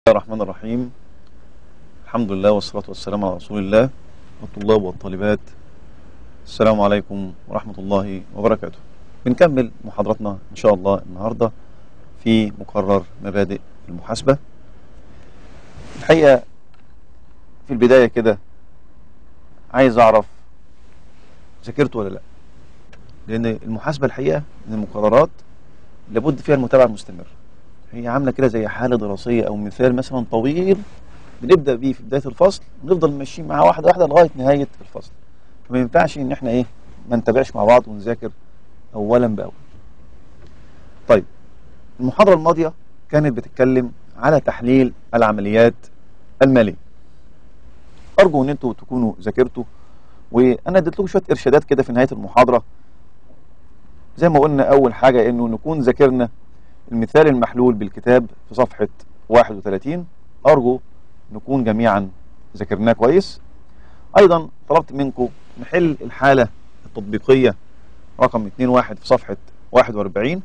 الله الرحمن الرحيم الحمد لله والصلاة والسلام على رسول الله والطلاب والطالبات السلام عليكم ورحمة الله وبركاته بنكمل محاضرتنا إن شاء الله النهاردة في مقرر مبادئ المحاسبة الحقيقة في البداية كده عايز أعرف ذاكرت ولا لا لأن المحاسبة الحقيقة من المقررات لابد فيها المتابعة المستمرة هي عامله كده زي حاله دراسيه او مثال مثلا طويل بنبدا بيه في بدايه الفصل ونفضل ماشيين معاه واحده واحده لغايه نهايه الفصل فما ينفعش ان احنا ايه ما نتابعش مع بعض ونذاكر اولا باول طيب المحاضره الماضيه كانت بتتكلم على تحليل العمليات الماليه ارجو ان انتوا تكونوا ذاكرتوا وانا اديت لكم شويه ارشادات كده في نهايه المحاضره زي ما قلنا اول حاجه انه نكون ذاكرنا المثال المحلول بالكتاب في صفحة 31 أرجو نكون جميعا ذاكرناه كويس أيضا طلبت منكم نحل الحالة التطبيقية رقم 21 في صفحة 41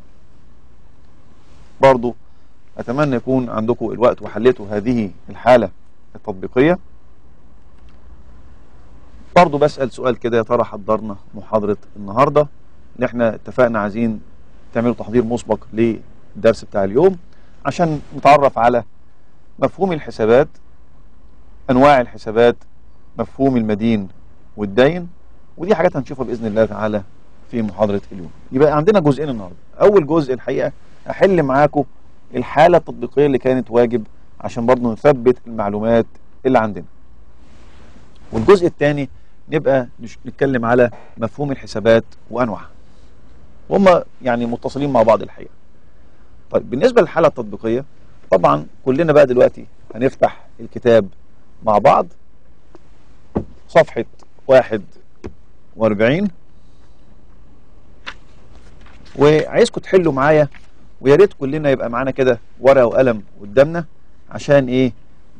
برضو أتمنى يكون عندكم الوقت وحليتوا هذه الحالة التطبيقية برضو بسأل سؤال كده يا ترى حضرنا محاضرة النهاردة اللي احنا اتفقنا عايزين تعملوا تحضير مسبق للدرس بتاع اليوم عشان نتعرف على مفهوم الحسابات انواع الحسابات مفهوم المدين والدين ودي حاجات هنشوفها باذن الله تعالى في محاضره اليوم يبقى عندنا جزئين النهارده اول جزء الحقيقه احل معاكم الحاله التطبيقيه اللي كانت واجب عشان برضه نثبت المعلومات اللي عندنا والجزء الثاني نبقى نتكلم على مفهوم الحسابات وانواعها وهم يعني متصلين مع بعض الحقيقه طيب بالنسبه للحاله التطبيقيه طبعا كلنا بقى دلوقتي هنفتح الكتاب مع بعض صفحه 41 وعايزكم تحلوا معايا ويا ريت كلنا يبقى معانا كده ورقه وقلم قدامنا عشان ايه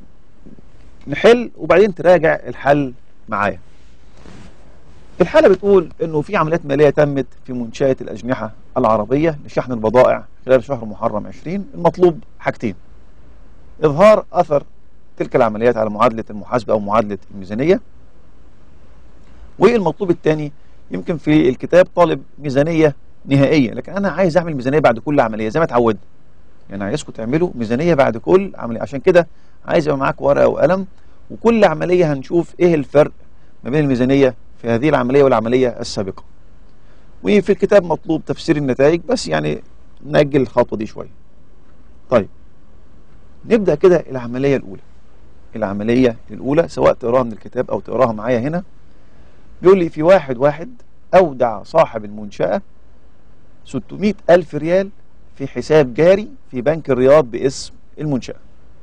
نحل وبعدين تراجع الحل معايا الحالة بتقول انه في عمليات مالية تمت في منشأة الأجنحة العربية لشحن البضائع خلال شهر محرم 20 المطلوب حاجتين إظهار أثر تلك العمليات على معادلة المحاسبة أو معادلة الميزانية والمطلوب الثاني يمكن في الكتاب طالب ميزانية نهائية لكن أنا عايز أعمل ميزانية بعد كل عملية زي ما اتعودنا يعني عايزكم تعملوا ميزانية بعد كل عملية عشان كده عايز يبقى معاك ورقة وقلم وكل عملية هنشوف إيه الفرق ما بين الميزانية في هذه العملية والعملية السابقة وفي الكتاب مطلوب تفسير النتائج بس يعني نأجل الخطوة دي شوية طيب نبدأ كده العملية الأولى العملية الأولى سواء تقراها من الكتاب أو تقراها معايا هنا بيقول لي في واحد واحد أودع صاحب المنشأة 600 ألف ريال في حساب جاري في بنك الرياض باسم المنشأة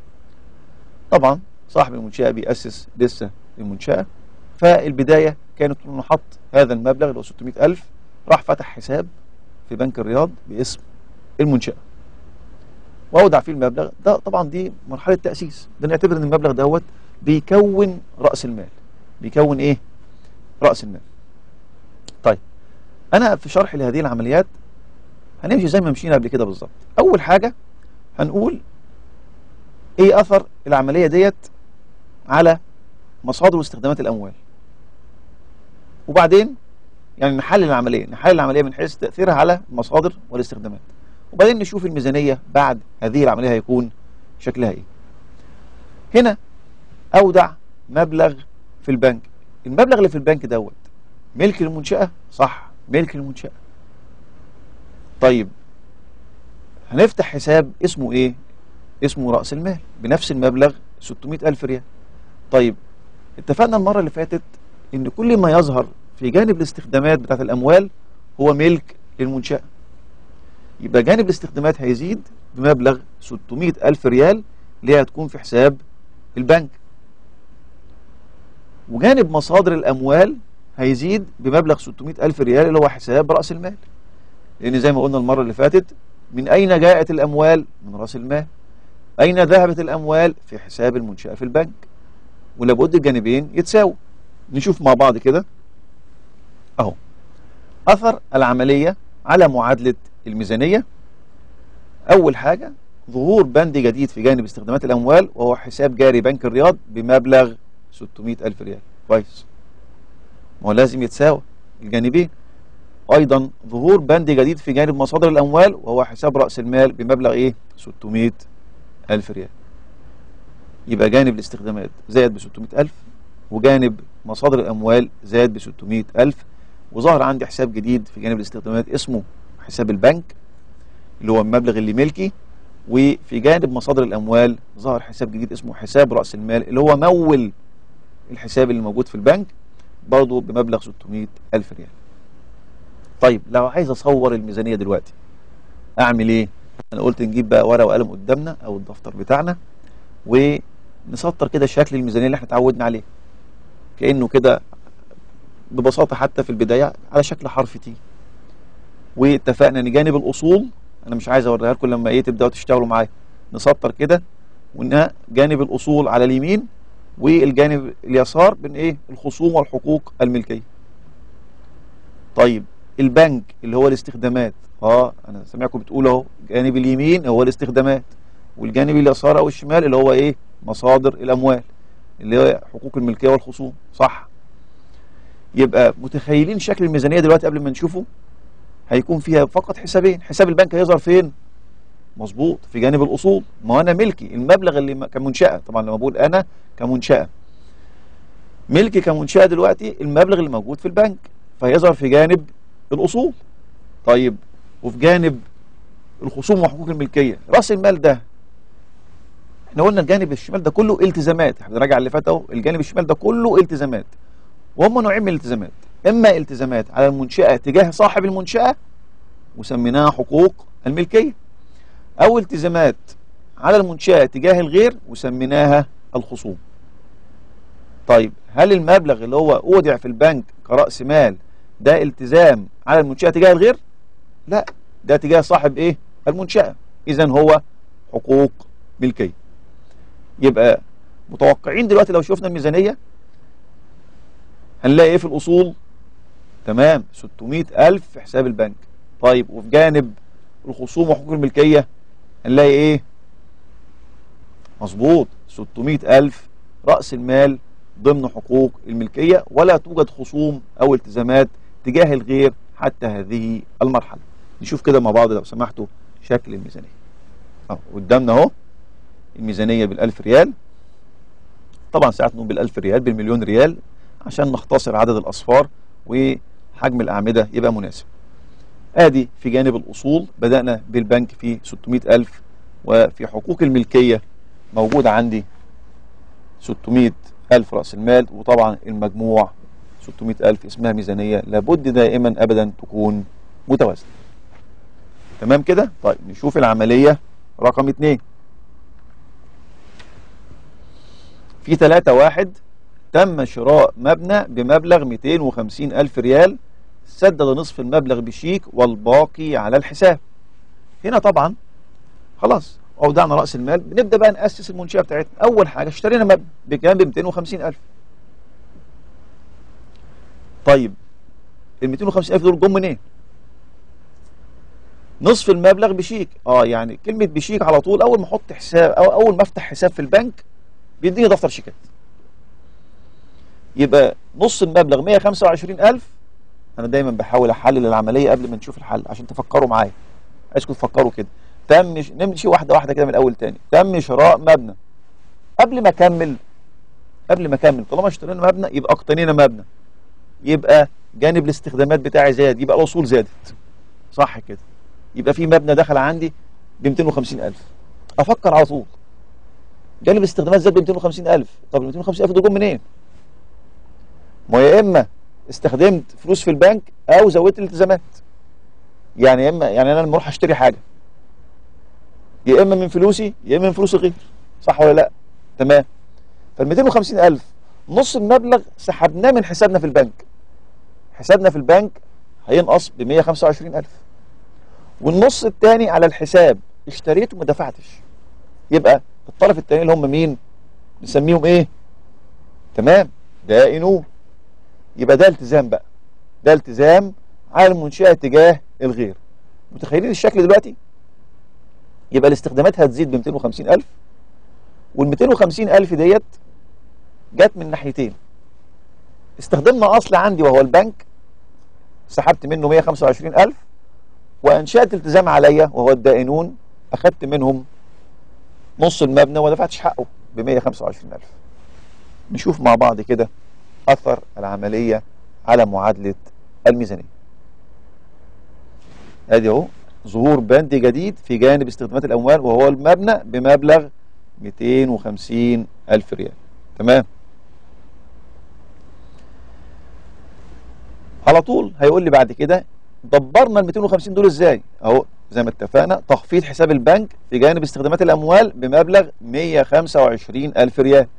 طبعا صاحب المنشأة بيأسس لسه المنشأة فالبداية كانت انه حط هذا المبلغ اللي هو 600 ألف راح فتح حساب في بنك الرياض باسم المنشأة وأودع فيه المبلغ ده طبعا دي مرحلة تأسيس ده نعتبر ان المبلغ دوت بيكون رأس المال بيكون ايه رأس المال طيب أنا في شرح لهذه العمليات هنمشي زي ما مشينا قبل كده بالظبط أول حاجة هنقول ايه أثر العملية ديت على مصادر واستخدامات الأموال وبعدين يعني نحلل العملية نحلل العملية من حيث تأثيرها على المصادر والاستخدامات وبعدين نشوف الميزانية بعد هذه العملية هيكون شكلها ايه هنا أودع مبلغ في البنك المبلغ اللي في البنك دوت ملك المنشأة صح ملك المنشأة طيب هنفتح حساب اسمه ايه اسمه رأس المال بنفس المبلغ 600 ألف ريال طيب اتفقنا المرة اللي فاتت ان كل ما يظهر في جانب الاستخدامات بتاعت الاموال هو ملك للمنشأة يبقى جانب الاستخدامات هيزيد بمبلغ 600 ألف ريال اللي هي هتكون في حساب البنك وجانب مصادر الأموال هيزيد بمبلغ 600 ألف ريال اللي هو حساب رأس المال لأن زي ما قلنا المرة اللي فاتت من أين جاءت الأموال من رأس المال أين ذهبت الأموال في حساب المنشأة في البنك ولابد الجانبين يتساووا نشوف مع بعض كده اهو اثر العملية على معادلة الميزانية اول حاجة ظهور بند جديد في جانب استخدامات الأموال وهو حساب جاري بنك الرياض بمبلغ 600 ألف ريال كويس ما هو لازم يتساوى الجانبين أيضا ظهور بند جديد في جانب مصادر الأموال وهو حساب رأس المال بمبلغ إيه 600 ألف ريال يبقى جانب الاستخدامات زاد ب 600 ألف وجانب مصادر الأموال زاد ب 600 ألف وظهر عندي حساب جديد في جانب الاستخدامات اسمه حساب البنك اللي هو المبلغ اللي ملكي وفي جانب مصادر الأموال ظهر حساب جديد اسمه حساب رأس المال اللي هو مول الحساب اللي موجود في البنك برضه بمبلغ 600 ألف ريال طيب لو عايز أصور الميزانية دلوقتي أعمل إيه؟ أنا قلت نجيب بقى ورقة وقلم قدامنا أو الدفتر بتاعنا ونسطر كده شكل الميزانية اللي احنا اتعودنا عليه كأنه كده ببساطة حتى في البداية على شكل حرف تي واتفقنا ان جانب الاصول انا مش عايز اوريها لكم لما ايه تبداوا تشتغلوا معايا نسطر كده وانها جانب الاصول على اليمين والجانب اليسار بين ايه الخصوم والحقوق الملكيه طيب البنك اللي هو الاستخدامات اه انا سامعكم بتقولوا اهو الجانب اليمين هو الاستخدامات والجانب اليسار او الشمال اللي هو ايه مصادر الاموال اللي هي حقوق الملكيه والخصوم صح يبقى متخيلين شكل الميزانيه دلوقتي قبل ما نشوفه هيكون فيها فقط حسابين حساب البنك هيظهر فين مظبوط في جانب الاصول ما انا ملكي المبلغ اللي كمنشاه طبعا لما بقول انا كمنشاه ملكي كمنشاه دلوقتي المبلغ اللي موجود في البنك فيظهر في جانب الاصول طيب وفي جانب الخصوم وحقوق الملكيه راس المال ده احنا قلنا الجانب الشمال ده كله التزامات احنا بنراجع اللي فات اهو الجانب الشمال ده كله التزامات وهم نوعين من الالتزامات اما التزامات على المنشاه تجاه صاحب المنشاه وسميناها حقوق الملكيه او التزامات على المنشاه تجاه الغير وسميناها الخصوم طيب هل المبلغ اللي هو اودع في البنك كراس مال ده التزام على المنشاه تجاه الغير لا ده تجاه صاحب ايه المنشاه اذا هو حقوق ملكيه يبقى متوقعين دلوقتي لو شفنا الميزانيه هنلاقي ايه في الاصول تمام 600 ألف في حساب البنك طيب وفي جانب الخصوم وحقوق الملكية هنلاقي ايه مظبوط 600 ألف رأس المال ضمن حقوق الملكية ولا توجد خصوم أو التزامات تجاه الغير حتى هذه المرحلة نشوف كده مع بعض لو سمحتوا شكل الميزانية اهو قدامنا اهو الميزانية بالألف ريال طبعا ساعات نقول بالألف ريال بالمليون ريال عشان نختصر عدد الأصفار وحجم الأعمدة يبقى مناسب آدي في جانب الأصول بدأنا بالبنك في 600 ألف وفي حقوق الملكية موجود عندي 600 ألف رأس المال وطبعا المجموع 600 ألف اسمها ميزانية لابد دائما أبدا تكون متوازنة تمام كده طيب نشوف العملية رقم اتنين في ثلاثة واحد تم شراء مبنى بمبلغ 250 ألف ريال سدد نصف المبلغ بشيك والباقي على الحساب هنا طبعا خلاص أودعنا رأس المال بنبدأ بقى نأسس المنشأة بتاعتنا أول حاجة اشترينا مبنى بكام ب 250 ألف طيب ال 250 ألف دول جم منين؟ نصف المبلغ بشيك اه يعني كلمة بشيك على طول أول ما أحط حساب أو أول ما أفتح حساب في البنك بيديني دفتر شيكات يبقى نص المبلغ 125000 انا دايما بحاول احلل العمليه قبل ما نشوف الحل عشان تفكروا معايا عايزكم تفكروا كده تم ش... نمشي واحده واحده كده من الاول تاني تم شراء مبنى قبل ما اكمل قبل ما اكمل طالما اشترينا مبنى يبقى اقتنينا مبنى يبقى جانب الاستخدامات بتاعي زاد يبقى الاصول زادت صح كده يبقى في مبنى دخل عندي ب 250000 افكر على طول جانب الاستخدامات زاد ب 250000 طب ال 250000 دول جم منين؟ ما يا اما استخدمت فلوس في البنك او زودت الالتزامات يعني يا اما يعني انا لما اروح اشتري حاجه يا اما من فلوسي يا اما من فلوس الغير صح ولا لا تمام فال 250000 نص المبلغ سحبناه من حسابنا في البنك حسابنا في البنك هينقص ب 125000 والنص الثاني على الحساب اشتريت وما دفعتش يبقى الطرف الثاني اللي هم مين نسميهم ايه تمام دائنون يبقى ده التزام بقى ده التزام على المنشأة تجاه الغير متخيلين الشكل دلوقتي يبقى الاستخدامات هتزيد ب 250000 وال 250000 ديت جت من ناحيتين استخدمنا اصل عندي وهو البنك سحبت منه 125000 وانشات التزام عليا وهو الدائنون اخدت منهم نص المبنى وما دفعتش حقه ب 125000 نشوف مع بعض كده اثر العمليه على معادله الميزانيه ادي اهو ظهور بند جديد في جانب استخدامات الاموال وهو المبنى بمبلغ 250 الف ريال تمام على طول هيقول لي بعد كده دبرنا ال 250 دول ازاي اهو زي ما اتفقنا تخفيض حساب البنك في جانب استخدامات الاموال بمبلغ 125 الف ريال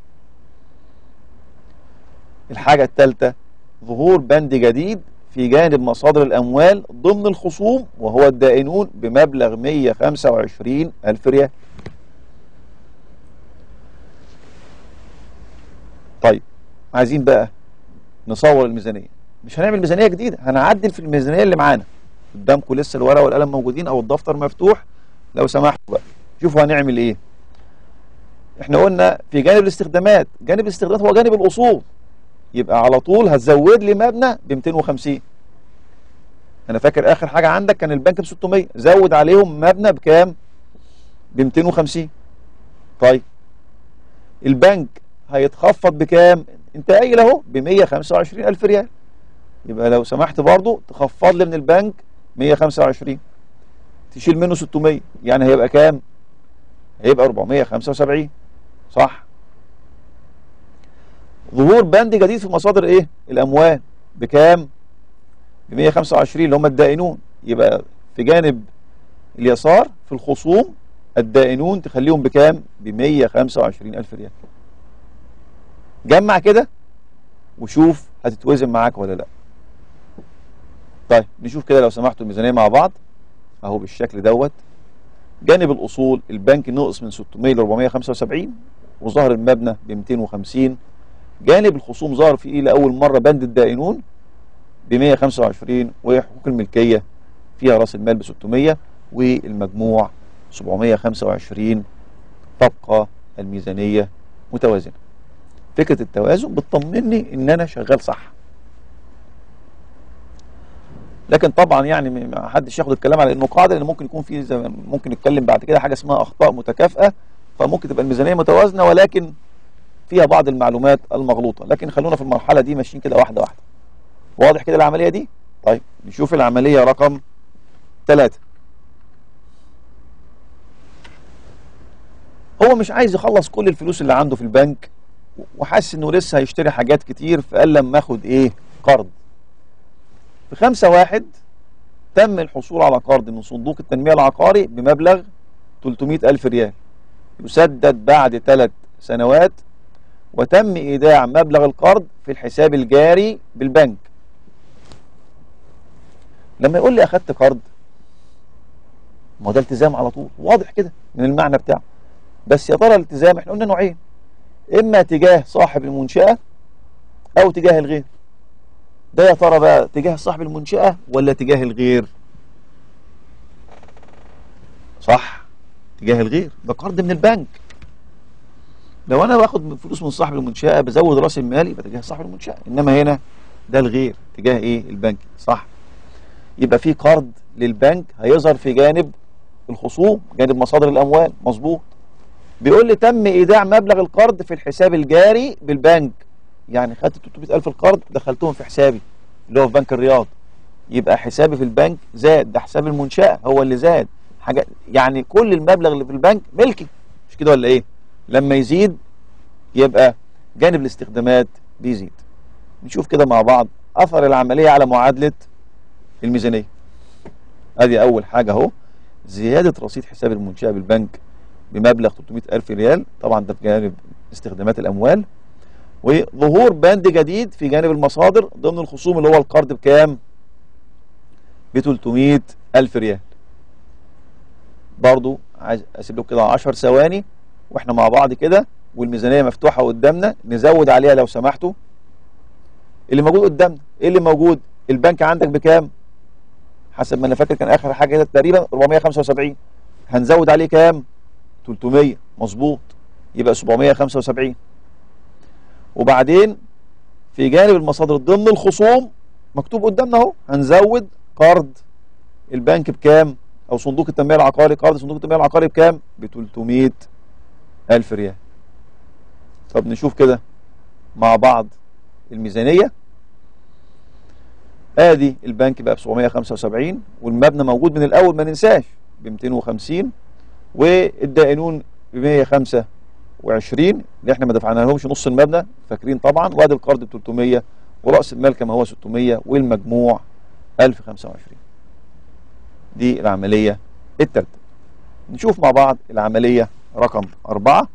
الحاجة الثالثة ظهور بند جديد في جانب مصادر الأموال ضمن الخصوم وهو الدائنون بمبلغ 125 ألف ريال طيب عايزين بقى نصور الميزانية مش هنعمل ميزانية جديدة هنعدل في الميزانية اللي معانا قدامكم لسه الورقة والقلم موجودين أو الدفتر مفتوح لو سمحتوا بقى شوفوا هنعمل إيه احنا قلنا في جانب الاستخدامات جانب الاستخدامات هو جانب الأصول يبقى على طول هتزود لي مبنى ب 250 انا فاكر اخر حاجه عندك كان البنك ب 600 زود عليهم مبنى بكام ب 250 طيب البنك هيتخفض بكام انت قايل اهو ب 125 الف ريال يبقى لو سمحت برضو تخفض لي من البنك 125 تشيل منه 600 يعني هيبقى كام هيبقى 475 صح ظهور بند جديد في مصادر ايه الاموال بكام ب 125 اللي هم الدائنون يبقى في جانب اليسار في الخصوم الدائنون تخليهم بكام ب 125 الف ريال جمع كده وشوف هتتوزن معاك ولا لا طيب نشوف كده لو سمحتوا الميزانيه مع بعض اهو بالشكل دوت جانب الاصول البنك نقص من 600 ل 475 وظهر المبنى ب 250 جانب الخصوم ظهر فيه لأول مرة بند الدائنون ب 125 وحقوق الملكية فيها رأس المال ب 600 والمجموع 725 تبقى الميزانية متوازنة فكرة التوازن بتطمني ان انا شغال صح لكن طبعا يعني ما حدش ياخد الكلام على انه قاعده لان ممكن يكون في زي ممكن نتكلم بعد كده حاجه اسمها اخطاء متكافئه فممكن تبقى الميزانيه متوازنه ولكن فيها بعض المعلومات المغلوطة لكن خلونا في المرحلة دي ماشيين كده واحدة واحدة واضح كده العملية دي طيب نشوف العملية رقم ثلاثة هو مش عايز يخلص كل الفلوس اللي عنده في البنك وحاسس انه لسه هيشتري حاجات كتير فقال لما اخد ايه قرض في خمسة واحد تم الحصول على قرض من صندوق التنمية العقاري بمبلغ 300 ألف ريال يسدد بعد ثلاث سنوات وتم إيداع مبلغ القرض في الحساب الجاري بالبنك لما يقول لي أخدت قرض ما هو ده التزام على طول واضح كده من المعنى بتاعه بس يا ترى الالتزام احنا قلنا نوعين إما تجاه صاحب المنشأة أو تجاه الغير ده يا ترى بقى تجاه صاحب المنشأة ولا تجاه الغير صح تجاه الغير ده قرض من البنك لو انا باخد فلوس من صاحب المنشأة بزود راس المال يبقى تجاه صاحب المنشأة انما هنا ده الغير تجاه ايه البنك صح يبقى في قرض للبنك هيظهر في جانب الخصوم جانب مصادر الاموال مظبوط بيقول لي تم ايداع مبلغ القرض في الحساب الجاري بالبنك يعني خدت 300000 القرض دخلتهم في حسابي اللي هو في بنك الرياض يبقى حسابي في البنك زاد ده حساب المنشأة هو اللي زاد حاجة يعني كل المبلغ اللي في البنك ملكي مش كده ولا ايه لما يزيد يبقى جانب الاستخدامات بيزيد نشوف كده مع بعض اثر العملية على معادلة الميزانية ادي اول حاجة اهو زيادة رصيد حساب المنشأة بالبنك بمبلغ 300 ألف ريال طبعا ده في جانب استخدامات الأموال وظهور بند جديد في جانب المصادر ضمن الخصوم اللي هو القرض بكام ب 300 ألف ريال برضو عايز اسيب لكم كده 10 ثواني واحنا مع بعض كده والميزانيه مفتوحه قدامنا نزود عليها لو سمحتوا اللي موجود قدامنا ايه اللي موجود البنك عندك بكام حسب ما انا فاكر كان اخر حاجه كده تقريبا 475 هنزود عليه كام 300 مظبوط يبقى 775 وبعدين في جانب المصادر ضمن الخصوم مكتوب قدامنا اهو هنزود قرض البنك بكام او صندوق التنميه العقاري قرض صندوق التنميه العقاري بكام ب 300 الف ريال طب نشوف كده مع بعض الميزانيه ادي البنك بقى ب 775 والمبنى موجود من الاول ما ننساش ب 250 والدائنون ب 125 اللي احنا ما دفعنا لهمش نص المبنى فاكرين طبعا وادي القرض ب 300 وراس المال كما هو 600 والمجموع 1025 دي العمليه الثالثه نشوف مع بعض العمليه رقم أربعة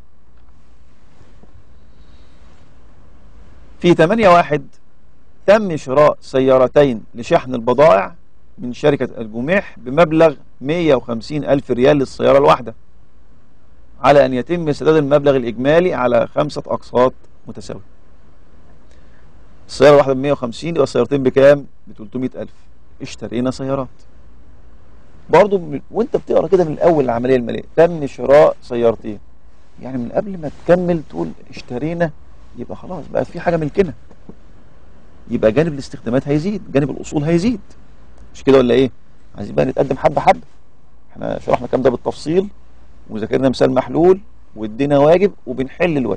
في 8 واحد تم شراء سيارتين لشحن البضائع من شركة الجميح بمبلغ 150 ألف ريال للسيارة الواحدة على أن يتم سداد المبلغ الإجمالي على خمسة أقساط متساوية السيارة الواحدة ب 150 يبقى السيارتين بكام؟ ب 300 ألف اشترينا سيارات برضو من- وانت بتقرا كده من الاول العمليه الماليه تم شراء سيارتين يعني من قبل ما تكمل تقول اشترينا يبقى خلاص بقى في حاجه ملكنا يبقى جانب الاستخدامات هيزيد جانب الاصول هيزيد مش كده ولا ايه عايزين بقى نتقدم حبه حبه احنا شرحنا الكلام ده بالتفصيل وذاكرنا مثال محلول وادينا واجب وبنحل الواجب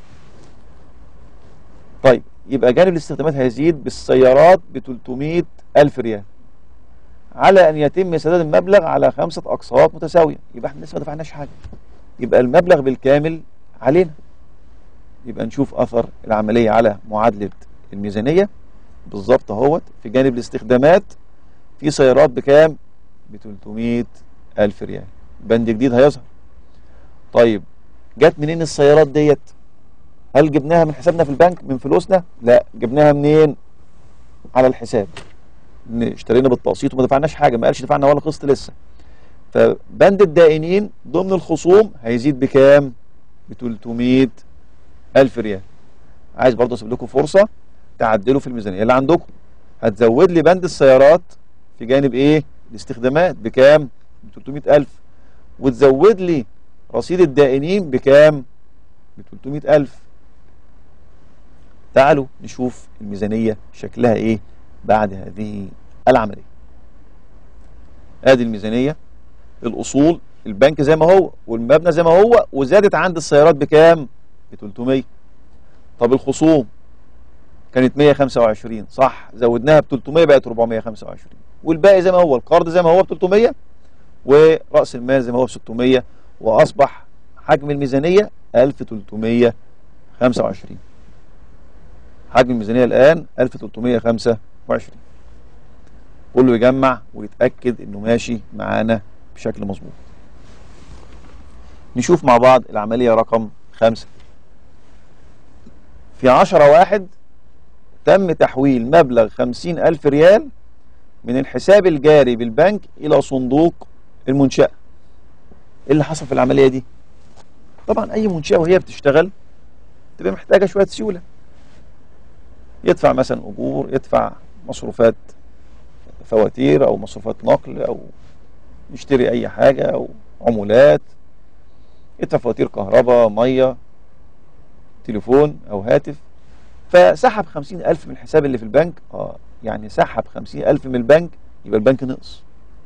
طيب يبقى جانب الاستخدامات هيزيد بالسيارات ب 300 ألف ريال على أن يتم سداد المبلغ على خمسة أقساط متساوية يبقى احنا لسه ما دفعناش حاجة يبقى المبلغ بالكامل علينا يبقى نشوف أثر العملية على معادلة الميزانية بالظبط اهوت في جانب الاستخدامات في سيارات بكام؟ ب 300 ألف ريال بند جديد هيظهر طيب جت منين السيارات ديت؟ هل جبناها من حسابنا في البنك من فلوسنا؟ لا جبناها منين؟ على الحساب إن اشترينا بالتقسيط وما دفعناش حاجه ما قالش دفعنا ولا قسط لسه فبند الدائنين ضمن الخصوم هيزيد بكام؟ ب 300 ألف ريال عايز برضه اسيب لكم فرصه تعدلوا في الميزانيه اللي عندكم هتزود لي بند السيارات في جانب ايه؟ الاستخدامات بكام؟ ب 300 ألف وتزود لي رصيد الدائنين بكام؟ ب 300 ألف تعالوا نشوف الميزانية شكلها ايه بعد هذه العملية ادي الميزانية الاصول البنك زي ما هو والمبنى زي ما هو وزادت عند السيارات بكام ب 300 طب الخصوم كانت 125 صح زودناها ب 300 بقت 425 والباقي زي ما هو القرض زي ما هو ب 300 ورأس المال زي ما هو ب 600 واصبح حجم الميزانية 1325 حجم الميزانية الآن 1325 كله يجمع ويتأكد إنه ماشي معانا بشكل مظبوط نشوف مع بعض العملية رقم خمسة في عشرة واحد تم تحويل مبلغ خمسين ألف ريال من الحساب الجاري بالبنك إلى صندوق المنشأة إيه اللي حصل في العملية دي طبعا أي منشأة وهي بتشتغل تبقى محتاجة شوية سيولة يدفع مثلا اجور يدفع مصروفات فواتير او مصروفات نقل او يشتري اي حاجه او عمولات يدفع فواتير كهرباء ميه تليفون او هاتف فسحب خمسين ألف من الحساب اللي في البنك اه يعني سحب خمسين ألف من البنك يبقى البنك نقص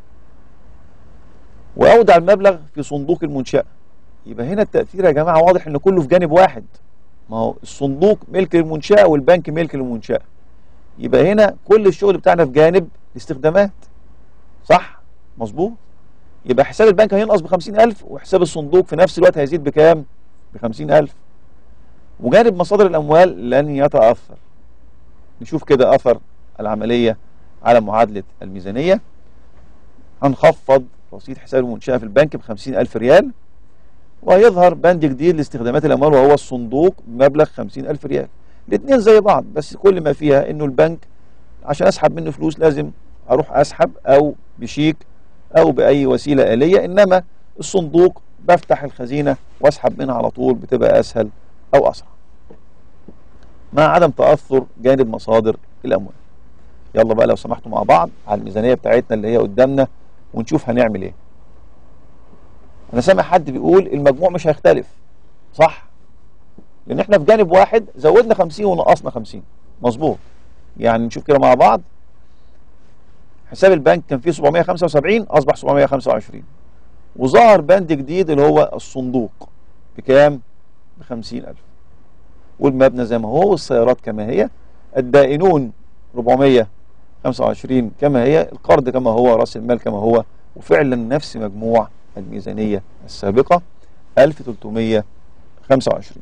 وأودع المبلغ في صندوق المنشأة يبقى هنا التأثير يا جماعة واضح إن كله في جانب واحد ما هو الصندوق ملك للمنشأة والبنك ملك للمنشأة يبقى هنا كل الشغل بتاعنا في جانب الاستخدامات صح مظبوط يبقى حساب البنك هينقص ب ألف وحساب الصندوق في نفس الوقت هيزيد بكام ب ألف وجانب مصادر الأموال لن يتأثر نشوف كده أثر العملية على معادلة الميزانية هنخفض رصيد حساب المنشأة في البنك ب ألف ريال وهيظهر بند جديد لاستخدامات الأموال وهو الصندوق بمبلغ 50 ألف ريال الاثنين زي بعض بس كل ما فيها إنه البنك عشان أسحب منه فلوس لازم أروح أسحب أو بشيك أو بأي وسيلة آلية إنما الصندوق بفتح الخزينة وأسحب منها على طول بتبقى أسهل أو أسرع مع عدم تأثر جانب مصادر الأموال يلا بقى لو سمحتوا مع بعض على الميزانية بتاعتنا اللي هي قدامنا ونشوف هنعمل إيه انا سامع حد بيقول المجموع مش هيختلف صح لان احنا في جانب واحد زودنا 50 ونقصنا 50 مظبوط يعني نشوف كده مع بعض حساب البنك كان فيه 775 اصبح 725 وظهر بند جديد اللي هو الصندوق بكام ب 50000 والمبنى زي ما هو والسيارات كما هي الدائنون 425 كما هي القرض كما هو راس المال كما هو وفعلا نفس مجموع الميزانية السابقة 1325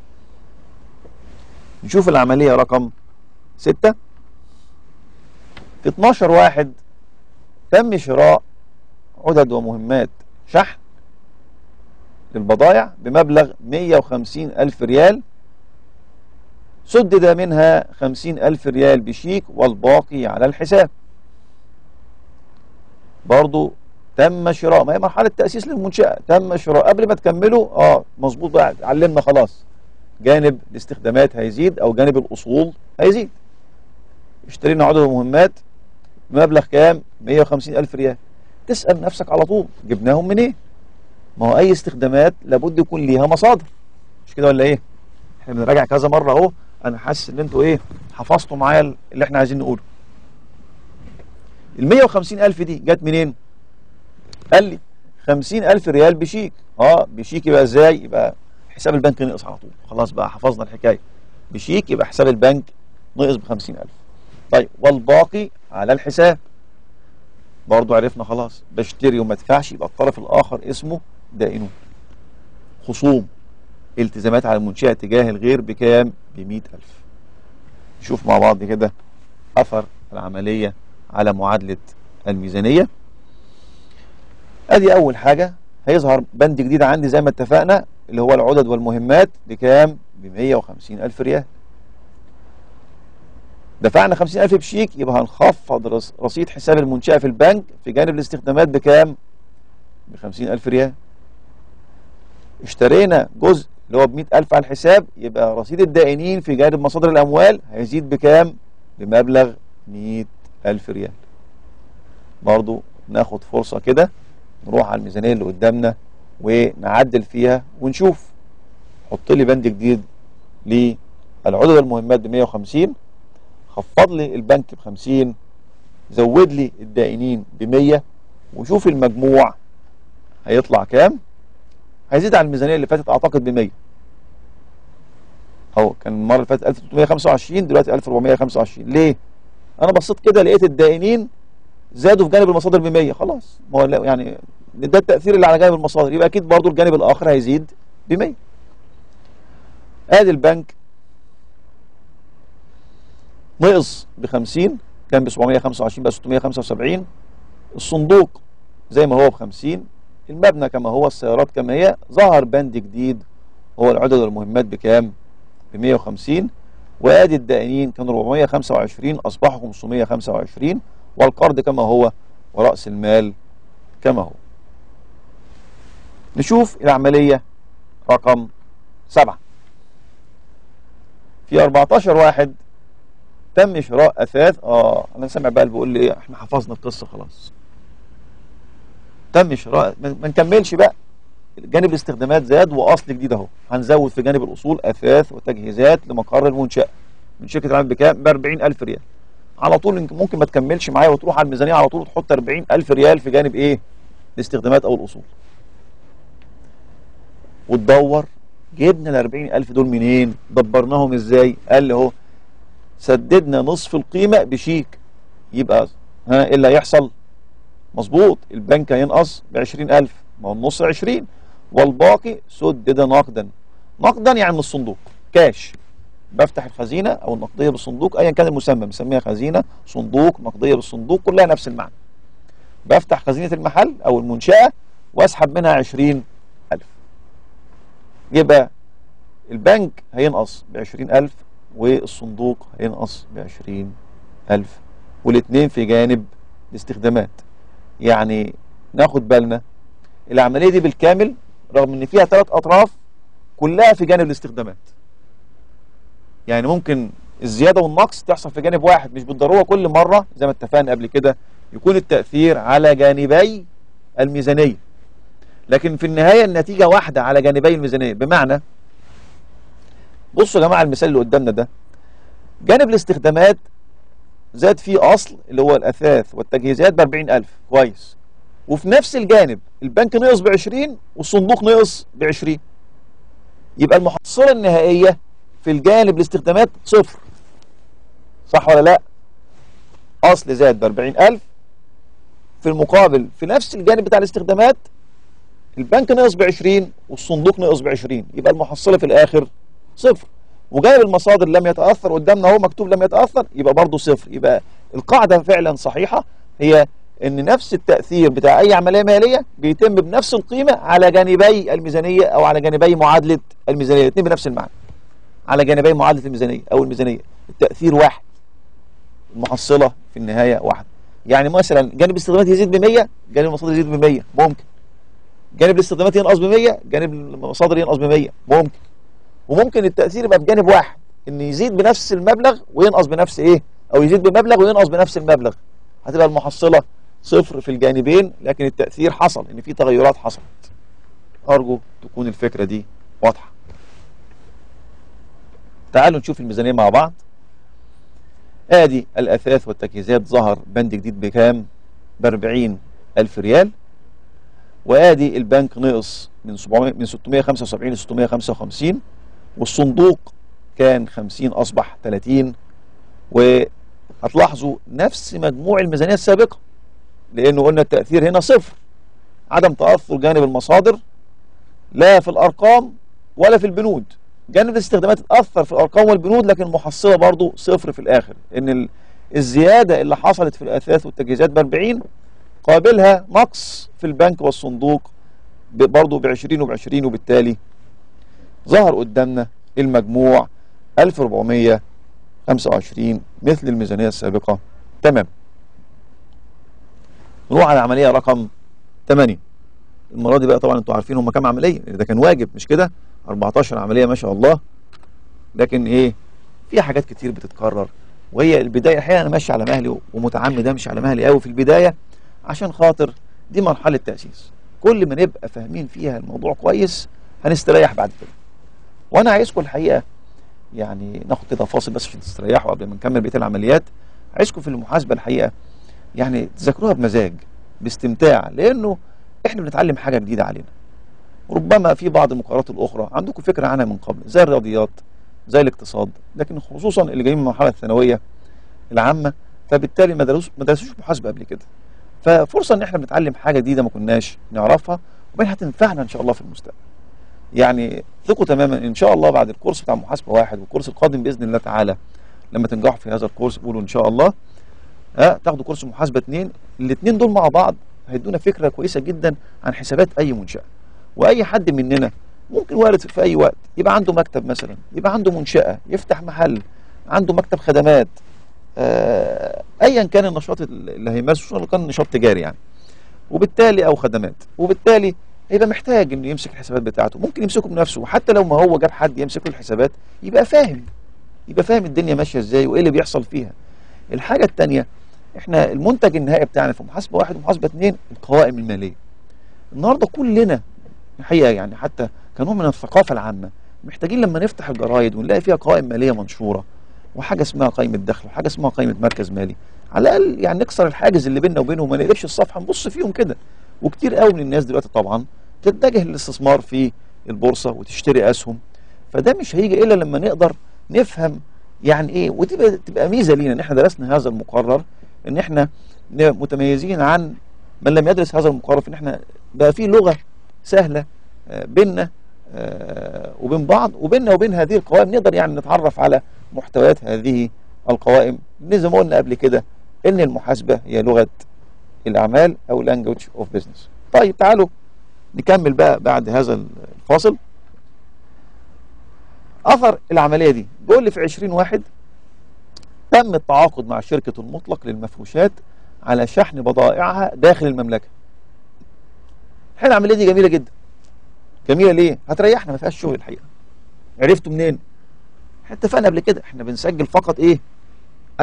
نشوف العملية رقم 6 في 12 واحد تم شراء عدد ومهمات شحن للبضائع بمبلغ 150 ألف ريال سدد منها 50 ألف ريال بشيك والباقي على الحساب برضو تم شراء ما هي مرحلة تأسيس للمنشأة تم شراء قبل ما تكملوا اه مظبوط بقى علمنا خلاص جانب الاستخدامات هيزيد او جانب الاصول هيزيد اشترينا عدد مهمات بمبلغ كام 150 ألف ريال تسأل نفسك على طول جبناهم منين إيه؟ ما هو اي استخدامات لابد يكون ليها مصادر مش كده ولا ايه احنا بنراجع كذا مرة اهو انا حاسس ان انتوا ايه حفظتوا معايا اللي احنا عايزين نقوله ال 150 ألف دي جت منين قال لي 50 ألف ريال بشيك اه بشيك يبقى ازاي يبقى حساب البنك نقص على طول خلاص بقى حفظنا الحكاية بشيك يبقى حساب البنك نقص ب 50 ألف طيب والباقي على الحساب برضو عرفنا خلاص بشتري وما ادفعش يبقى الطرف الآخر اسمه دائنون خصوم التزامات على المنشأة تجاه الغير بكام ب 100000 نشوف مع بعض كده أثر العملية على معادلة الميزانية ادي اول حاجة هيظهر بند جديد عندي زي ما اتفقنا اللي هو العدد والمهمات بكام ب 150 ألف ريال دفعنا 50 ألف بشيك يبقى هنخفض رصيد حساب المنشأة في البنك في جانب الاستخدامات بكام ب 50 ألف ريال اشترينا جزء اللي هو ب 100 ألف على الحساب يبقى رصيد الدائنين في جانب مصادر الأموال هيزيد بكام بمبلغ 100 ألف ريال برضو ناخد فرصة كده نروح على الميزانية اللي قدامنا ونعدل فيها ونشوف حط لي بند جديد للعدد المهمات ب 150 خفض لي البنك ب 50 زود لي الدائنين ب 100 وشوف المجموع هيطلع كام هيزيد على الميزانية اللي فاتت اعتقد ب 100 اهو كان المرة اللي فاتت 1325 دلوقتي 1425 ليه انا بصيت كده لقيت الدائنين زادوا في جانب المصادر ب 100 خلاص ما هو يعني ده التأثير اللي على جانب المصادر يبقى اكيد برضو الجانب الاخر هيزيد ب 100 ادي البنك نقص ب 50 كان ب 725 بقى 675 الصندوق زي ما هو ب 50 المبنى كما هو السيارات كما هي ظهر بند جديد هو العدد المهمات بكام ب 150 وادي الدائنين كانوا 425 اصبحوا 525 والقرض كما هو ورأس المال كما هو نشوف العملية رقم سبعة في 14 واحد تم شراء أثاث اه أنا سامع بقى بيقول لي احنا حفظنا القصة خلاص تم شراء ما نكملش بقى جانب الاستخدامات زاد وأصل جديد أهو هنزود في جانب الأصول أثاث وتجهيزات لمقر المنشأة من شركة العمل بكام ب 40000 ريال على طول ممكن ما تكملش معايا وتروح على الميزانية على طول وتحط 40000 ريال في جانب ايه الاستخدامات او الاصول وتدور جبنا ال 40000 دول منين دبرناهم ازاي قال لي اهو سددنا نصف القيمة بشيك يبقى ها ايه اللي هيحصل مظبوط البنك هينقص ب 20000 ما هو النص 20 والباقي سدد نقدا نقدا يعني من الصندوق كاش بفتح الخزينة او النقدية بالصندوق ايا كان المسمى بنسميها خزينة صندوق نقدية بالصندوق كلها نفس المعنى بفتح خزينة المحل او المنشأة واسحب منها عشرين الف يبقى البنك هينقص بعشرين الف والصندوق هينقص بعشرين الف والاثنين في جانب الاستخدامات يعني ناخد بالنا العملية دي بالكامل رغم ان فيها ثلاث اطراف كلها في جانب الاستخدامات يعني ممكن الزيادة والنقص تحصل في جانب واحد مش بالضرورة كل مرة زي ما اتفقنا قبل كده يكون التأثير على جانبي الميزانية لكن في النهاية النتيجة واحدة على جانبي الميزانية بمعنى بصوا يا جماعة المثال اللي قدامنا ده جانب الاستخدامات زاد فيه أصل اللي هو الأثاث والتجهيزات ب 40000 كويس وفي نفس الجانب البنك نقص ب 20 والصندوق نقص ب 20 يبقى المحصلة النهائية في الجانب الاستخدامات صفر صح ولا لا أصل زاد ب 40000 في المقابل في نفس الجانب بتاع الاستخدامات البنك نقص ب 20 والصندوق نقص ب 20 يبقى المحصلة في الآخر صفر وجانب المصادر لم يتأثر قدامنا اهو مكتوب لم يتأثر يبقى برضه صفر يبقى القاعدة فعلا صحيحة هي ان نفس التأثير بتاع اي عملية مالية بيتم بنفس القيمة على جانبي الميزانية او على جانبي معادلة الميزانية الاثنين بنفس المعنى على جانبي معادلة الميزانية او الميزانية التأثير واحد المحصلة في النهاية واحد يعني مثلا جانب الاستخدامات يزيد ب 100 جانب المصادر يزيد ب 100 ممكن جانب الاستخدامات ينقص ب 100 جانب المصادر ينقص ب 100 ممكن وممكن التأثير يبقى بجانب واحد ان يزيد بنفس المبلغ وينقص بنفس ايه او يزيد بمبلغ وينقص بنفس المبلغ هتبقى المحصلة صفر في الجانبين لكن التأثير حصل ان في تغيرات حصلت ارجو تكون الفكرة دي واضحة تعالوا نشوف الميزانية مع بعض ادي الاثاث والتجهيزات ظهر بند جديد بكام ب 40 الف ريال وادي البنك نقص من 700 من 675 ل 655 والصندوق كان 50 اصبح 30 وهتلاحظوا نفس مجموع الميزانيه السابقه لانه قلنا التاثير هنا صفر عدم تاثر جانب المصادر لا في الارقام ولا في البنود جانب الاستخدامات اتاثر في الارقام والبنود لكن المحصله برضو صفر في الاخر ان الزياده اللي حصلت في الاثاث والتجهيزات ب 40 قابلها نقص في البنك والصندوق برضه ب 20 وب 20 وبالتالي ظهر قدامنا المجموع 1425 مثل الميزانية السابقة تمام نروح على عملية رقم 8 المرة دي بقى طبعا انتوا عارفين هم كام عملية ده كان واجب مش كده 14 عملية ما شاء الله لكن ايه في حاجات كتير بتتكرر وهي البداية الحقيقة انا ماشي على مهلي ومتعمد امشي على مهلي قوي في البداية عشان خاطر دي مرحلة تأسيس كل ما نبقى فاهمين فيها الموضوع كويس هنستريح بعد كده وانا عايزكم الحقيقة يعني ناخد كده فاصل بس عشان تستريحوا قبل ما نكمل بقيه العمليات عايزكم في المحاسبة الحقيقة يعني تذاكروها بمزاج باستمتاع لانه احنا بنتعلم حاجة جديدة علينا ربما في بعض المقررات الاخرى عندكم فكرة عنها من قبل زي الرياضيات زي الاقتصاد لكن خصوصا اللي جايين من المرحلة الثانوية العامة فبالتالي ما درسوش ما درسوش محاسبة قبل كده ففرصة ان احنا بنتعلم حاجة جديدة ما كناش نعرفها وبين هتنفعنا ان شاء الله في المستقبل يعني ثقوا تماما ان شاء الله بعد الكورس بتاع محاسبة واحد والكورس القادم باذن الله تعالى لما تنجحوا في هذا الكورس قولوا ان شاء الله ها تاخدوا كورس محاسبة اتنين الاثنين دول مع بعض هيدونا فكرة كويسة جدا عن حسابات اي منشأة واي حد مننا ممكن وارد في اي وقت يبقى عنده مكتب مثلا يبقى عنده منشأة يفتح محل عنده مكتب خدمات آه، ايا كان النشاط اللي هيمارسه خصوصا لو كان نشاط تجاري يعني وبالتالي او خدمات وبالتالي هيبقى محتاج انه يمسك الحسابات بتاعته ممكن يمسكه بنفسه وحتى لو ما هو جاب حد يمسك له الحسابات يبقى فاهم يبقى فاهم الدنيا ماشيه ازاي وايه اللي بيحصل فيها الحاجه الثانيه احنا المنتج النهائي بتاعنا في محاسبه واحد ومحاسبه اثنين القوائم الماليه النهارده كلنا الحقيقه يعني حتى كنوع من الثقافه العامه محتاجين لما نفتح الجرايد ونلاقي فيها قوائم ماليه منشوره وحاجه اسمها قائمه دخل وحاجه اسمها قائمه مركز مالي على الاقل يعني نكسر الحاجز اللي بيننا وبينهم وما نقلبش الصفحه نبص فيهم كده وكتير قوي من الناس دلوقتي طبعا تتجه للاستثمار في البورصه وتشتري اسهم فده مش هيجي الا لما نقدر نفهم يعني ايه وتبقى تبقى ميزه لينا ان احنا درسنا هذا المقرر ان احنا متميزين عن من لم يدرس هذا المقرر في ان احنا بقى في لغه سهله آه، بيننا آه، وبين بعض وبيننا وبين هذه القوائم نقدر يعني نتعرف على محتويات هذه القوائم زي ما قلنا قبل كده ان المحاسبه هي لغه الاعمال او language of business طيب تعالوا نكمل بقى بعد هذا الفاصل اثر العمليه دي بيقول لي في 20 واحد تم التعاقد مع شركه المطلق للمفروشات على شحن بضائعها داخل المملكه الحين العمليه دي جميله جدا جميله ليه هتريحنا ما فيهاش شغل الحقيقه عرفتوا منين احنا اتفقنا قبل كده احنا بنسجل فقط ايه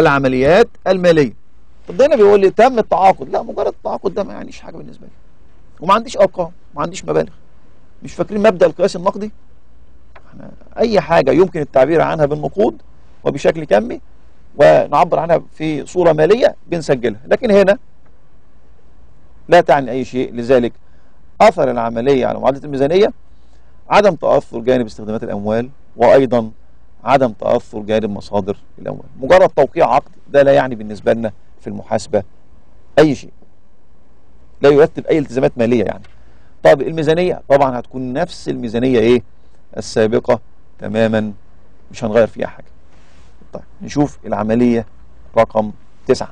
العمليات الماليه طب ده هنا بيقول لي تم التعاقد لا مجرد التعاقد ده ما يعنيش حاجه بالنسبه لي وما عنديش ارقام ما عنديش مبالغ مش فاكرين مبدا القياس النقدي احنا اي حاجه يمكن التعبير عنها بالنقود وبشكل كمي ونعبر عنها في صوره ماليه بنسجلها لكن هنا لا تعني اي شيء لذلك اثر العمليه على معادله الميزانيه عدم تاثر جانب استخدامات الاموال وايضا عدم تاثر جانب مصادر الاموال مجرد توقيع عقد ده لا يعني بالنسبه لنا في المحاسبه اي شيء لا يرتب اي التزامات ماليه يعني طب الميزانيه طبعا هتكون نفس الميزانيه ايه السابقه تماما مش هنغير فيها حاجه طيب نشوف العمليه رقم تسعة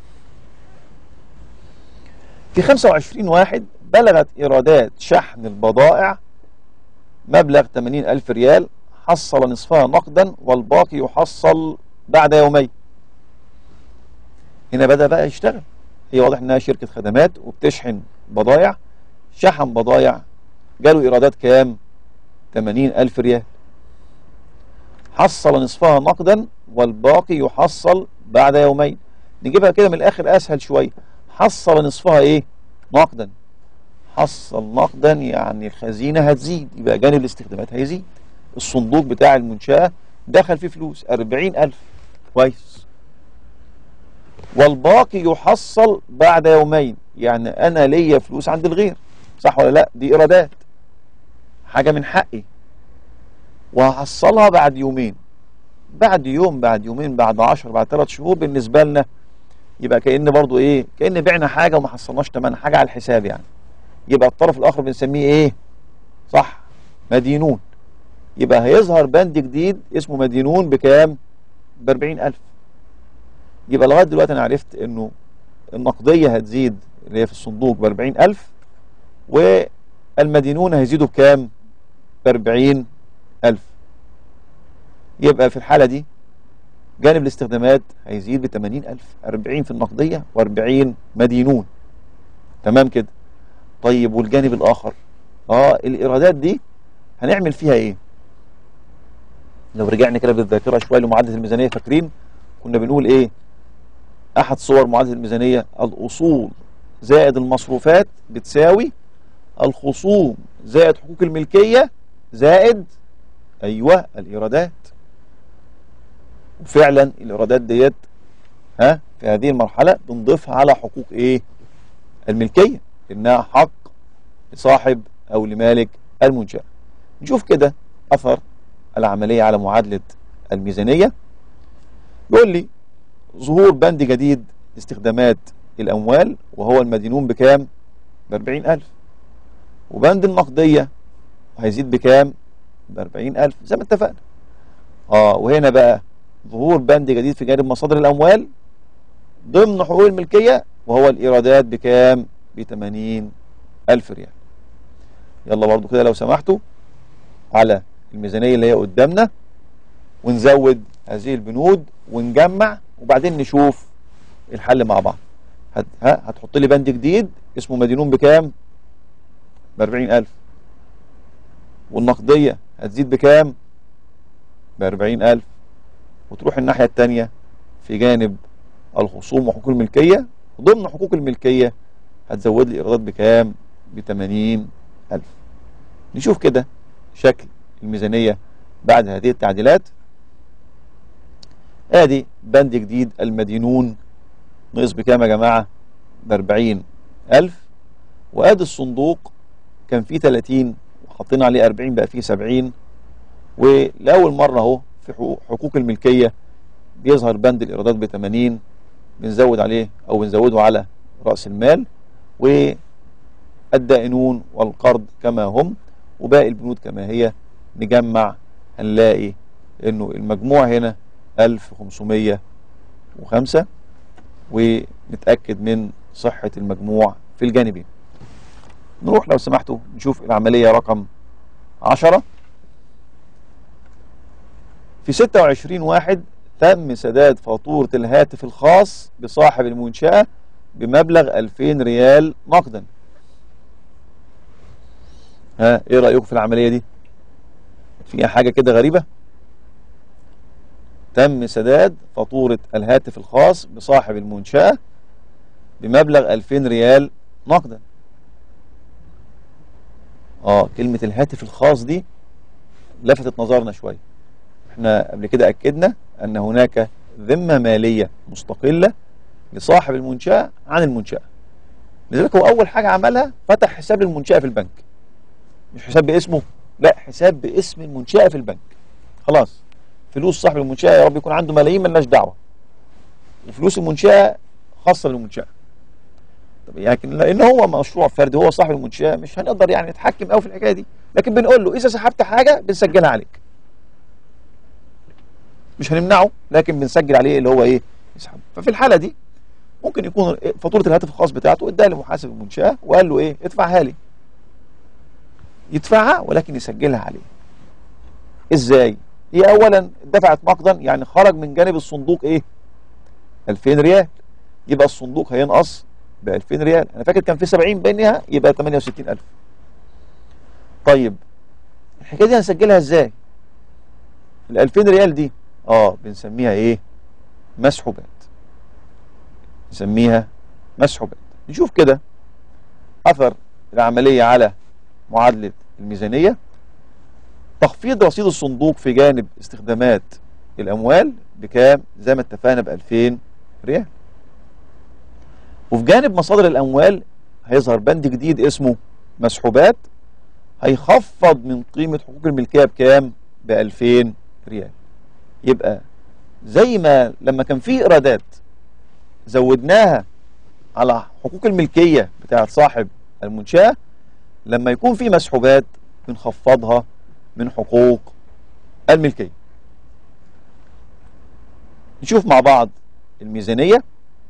في 25 واحد بلغت إيرادات شحن البضائع مبلغ 80 ألف ريال حصل نصفها نقدا والباقي يحصل بعد يومين هنا بدأ بقى يشتغل هي واضح انها شركة خدمات وبتشحن بضائع شحن بضائع جاله ايرادات كام 80 ألف ريال حصل نصفها نقدا والباقي يحصل بعد يومين نجيبها كده من الاخر اسهل شوية حصل نصفها ايه نقدا حصل نقدا يعني الخزينة هتزيد يبقى جانب الاستخدامات هيزيد الصندوق بتاع المنشأة دخل فيه فلوس أربعين ألف كويس والباقي يحصل بعد يومين يعني أنا ليا فلوس عند الغير صح ولا لا دي إيرادات حاجة من حقي وهحصلها بعد يومين بعد يوم بعد يومين بعد عشر بعد ثلاث شهور بالنسبة لنا يبقى كأن برضو ايه كأن بعنا حاجة وما حصلناش تمن حاجة على الحساب يعني يبقى الطرف الآخر بنسميه ايه صح مدينون يبقى هيظهر بند جديد اسمه مدينون بكام ب 40000 يبقى لغايه دلوقتي انا عرفت انه النقديه هتزيد اللي هي في الصندوق ب 40000 والمدينون هيزيدوا بكام ب 40000 يبقى في الحاله دي جانب الاستخدامات هيزيد ب 80000 40 في النقديه و40 مدينون تمام كده طيب والجانب الاخر اه الايرادات دي هنعمل فيها ايه لو رجعنا كده بالذاكره شويه لمعادله الميزانيه فاكرين كنا بنقول ايه احد صور معادله الميزانيه الاصول زائد المصروفات بتساوي الخصوم زائد حقوق الملكيه زائد ايوه الايرادات وفعلا الايرادات ديت ها في هذه المرحله بنضيفها على حقوق ايه الملكيه انها حق لصاحب او لمالك المنشاه نشوف كده اثر العمليه على معادله الميزانيه يقول لي ظهور بند جديد استخدامات الاموال وهو المدينون بكام ب 40000 وبند النقديه هيزيد بكام ب 40000 زي ما اتفقنا اه وهنا بقى ظهور بند جديد في جانب مصادر الاموال ضمن حقوق الملكيه وهو الايرادات بكام ب 80000 ريال يلا برضو كده لو سمحتوا على الميزانيه اللي هي قدامنا ونزود هذه البنود ونجمع وبعدين نشوف الحل مع بعض هت... ها هتحط لي بند جديد اسمه مدينون بكام ب 40000 والنقديه هتزيد بكام ب 40000 وتروح الناحيه الثانيه في جانب الخصوم وحقوق الملكيه وضمن حقوق الملكيه هتزود لي ايرادات بكام ب 80000 نشوف كده شكل الميزانيه بعد هذه التعديلات ادي بند جديد المدينون نقص بكام يا جماعه ب 40000 وادي الصندوق كان فيه 30 وحطينا عليه 40 بقى فيه 70 ولاول مره اهو في حقوق, حقوق الملكيه بيظهر بند الايرادات ب 80 بنزود عليه او بنزوده على راس المال والدائنون والقرض كما هم وباقي البنود كما هي نجمع هنلاقي انه المجموع هنا 1505 ونتأكد من صحة المجموع في الجانبين نروح لو سمحتوا نشوف العملية رقم 10 في 26 واحد تم سداد فاتورة الهاتف الخاص بصاحب المنشأة بمبلغ 2000 ريال نقدا ها ايه رأيكم في العملية دي فيها حاجة كده غريبة تم سداد فاتورة الهاتف الخاص بصاحب المنشأة بمبلغ 2000 ريال نقدا اه كلمة الهاتف الخاص دي لفتت نظرنا شوية احنا قبل كده أكدنا أن هناك ذمة مالية مستقلة لصاحب المنشأة عن المنشأة لذلك هو أول حاجة عملها فتح حساب المنشأة في البنك مش حساب باسمه لا حساب باسم المنشأة في البنك خلاص فلوس صاحب المنشأة يا رب يكون عنده ملايين ملناش دعوة وفلوس المنشأة خاصة بالمنشأة طب لكن لان هو مشروع فردي هو صاحب المنشاه مش هنقدر يعني نتحكم قوي في الحكايه دي لكن بنقول له اذا سحبت حاجه بنسجلها عليك مش هنمنعه لكن بنسجل عليه اللي هو ايه يسحب ففي الحاله دي ممكن يكون فاتوره الهاتف الخاص بتاعته اداها لمحاسب المنشاه وقال له ايه ادفعها لي يدفعها ولكن يسجلها عليه ازاي هي اولا دفعت نقدا يعني خرج من جانب الصندوق ايه 2000 ريال يبقى الصندوق هينقص ب 2000 ريال انا فاكر كان في 70 بينها يبقى 68000 طيب الحكايه دي هنسجلها ازاي ال 2000 ريال دي اه بنسميها ايه مسحوبات نسميها مسحوبات نشوف كده اثر العمليه على معادله الميزانيه تخفيض رصيد الصندوق في جانب استخدامات الاموال بكام زي ما اتفقنا ب 2000 ريال وفي جانب مصادر الأموال هيظهر بند جديد اسمه مسحوبات هيخفض من قيمة حقوق الملكية بكام؟ ب 2000 ريال يبقى زي ما لما كان في إيرادات زودناها على حقوق الملكية بتاعت صاحب المنشأة لما يكون في مسحوبات بنخفضها من حقوق الملكية نشوف مع بعض الميزانية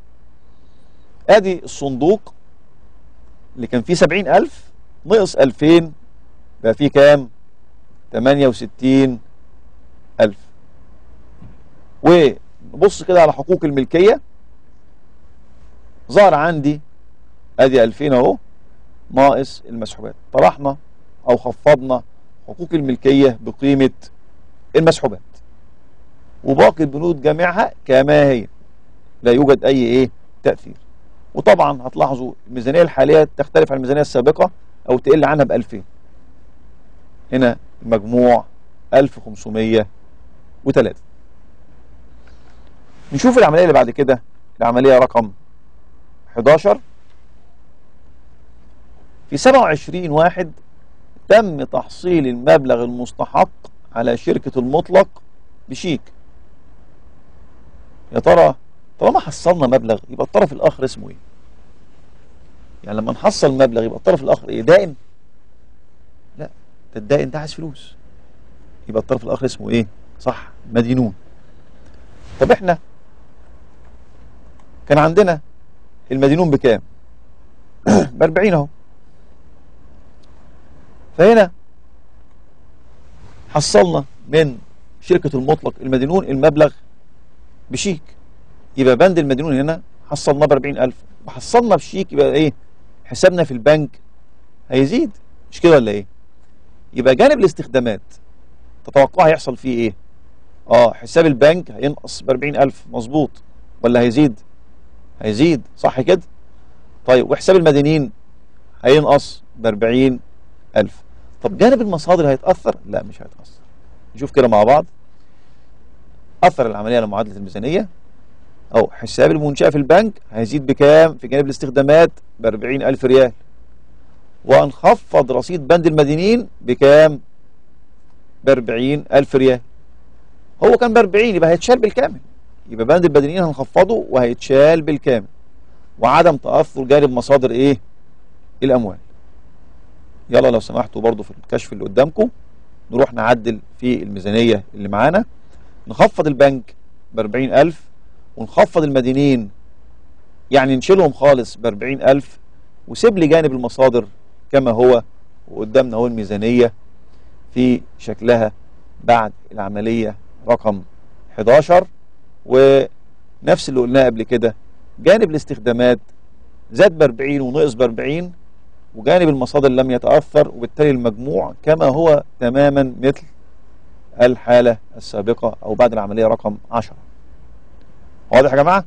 ادي الصندوق اللي كان فيه سبعين الف نقص الفين بقى فيه كام تمانية وستين الف ونبص كده على حقوق الملكية ظهر عندي ادي الفين اهو ناقص المسحوبات طرحنا او خفضنا حقوق الملكية بقيمة المسحوبات وباقي البنود جميعها كما هي لا يوجد اي ايه تأثير وطبعا هتلاحظوا الميزانية الحالية تختلف عن الميزانية السابقة او تقل عنها ب 2000 هنا المجموع 1503 نشوف العملية اللي بعد كده العملية رقم 11 في 27 واحد تم تحصيل المبلغ المستحق على شركة المطلق بشيك يا ترى طالما حصلنا مبلغ يبقى الطرف الاخر اسمه ايه يعني لما نحصل مبلغ يبقى الطرف الاخر ايه دائن لا ده الدائن ده عايز فلوس يبقى الطرف الاخر اسمه ايه صح مدينون طب احنا كان عندنا المدينون بكام ب 40 اهو فهنا حصلنا من شركة المطلق المدينون المبلغ بشيك يبقى بند المدينون هنا حصلناه ب 40000 وحصلنا بشيك يبقى ايه حسابنا في البنك هيزيد مش كده ولا ايه يبقى جانب الاستخدامات تتوقع هيحصل فيه ايه اه حساب البنك هينقص ب 40000 مظبوط ولا هيزيد هيزيد صح كده طيب وحساب المدينين هينقص ب 40000 طب جانب المصادر هيتاثر لا مش هيتاثر نشوف كده مع بعض اثر العمليه على معادله الميزانيه او حساب المنشأة في البنك هيزيد بكام في جانب الاستخدامات ب 40000 ريال وهنخفض رصيد بند المدينين بكام ب 40000 ريال هو كان ب 40 يبقى هيتشال بالكامل يبقى بند المدينين هنخفضه وهيتشال بالكامل وعدم تأثر جانب مصادر ايه الاموال يلا لو سمحتوا برضو في الكشف اللي قدامكم نروح نعدل في الميزانية اللي معانا نخفض البنك ب 40000 ونخفض المدينين يعني نشيلهم خالص ب 40000 وسيب لي جانب المصادر كما هو وقدامنا هو الميزانية في شكلها بعد العملية رقم 11 ونفس اللي قلناه قبل كده جانب الاستخدامات زاد ب 40 ونقص ب 40 وجانب المصادر لم يتأثر وبالتالي المجموع كما هو تماما مثل الحالة السابقة أو بعد العملية رقم 10 واضح يا جماعة؟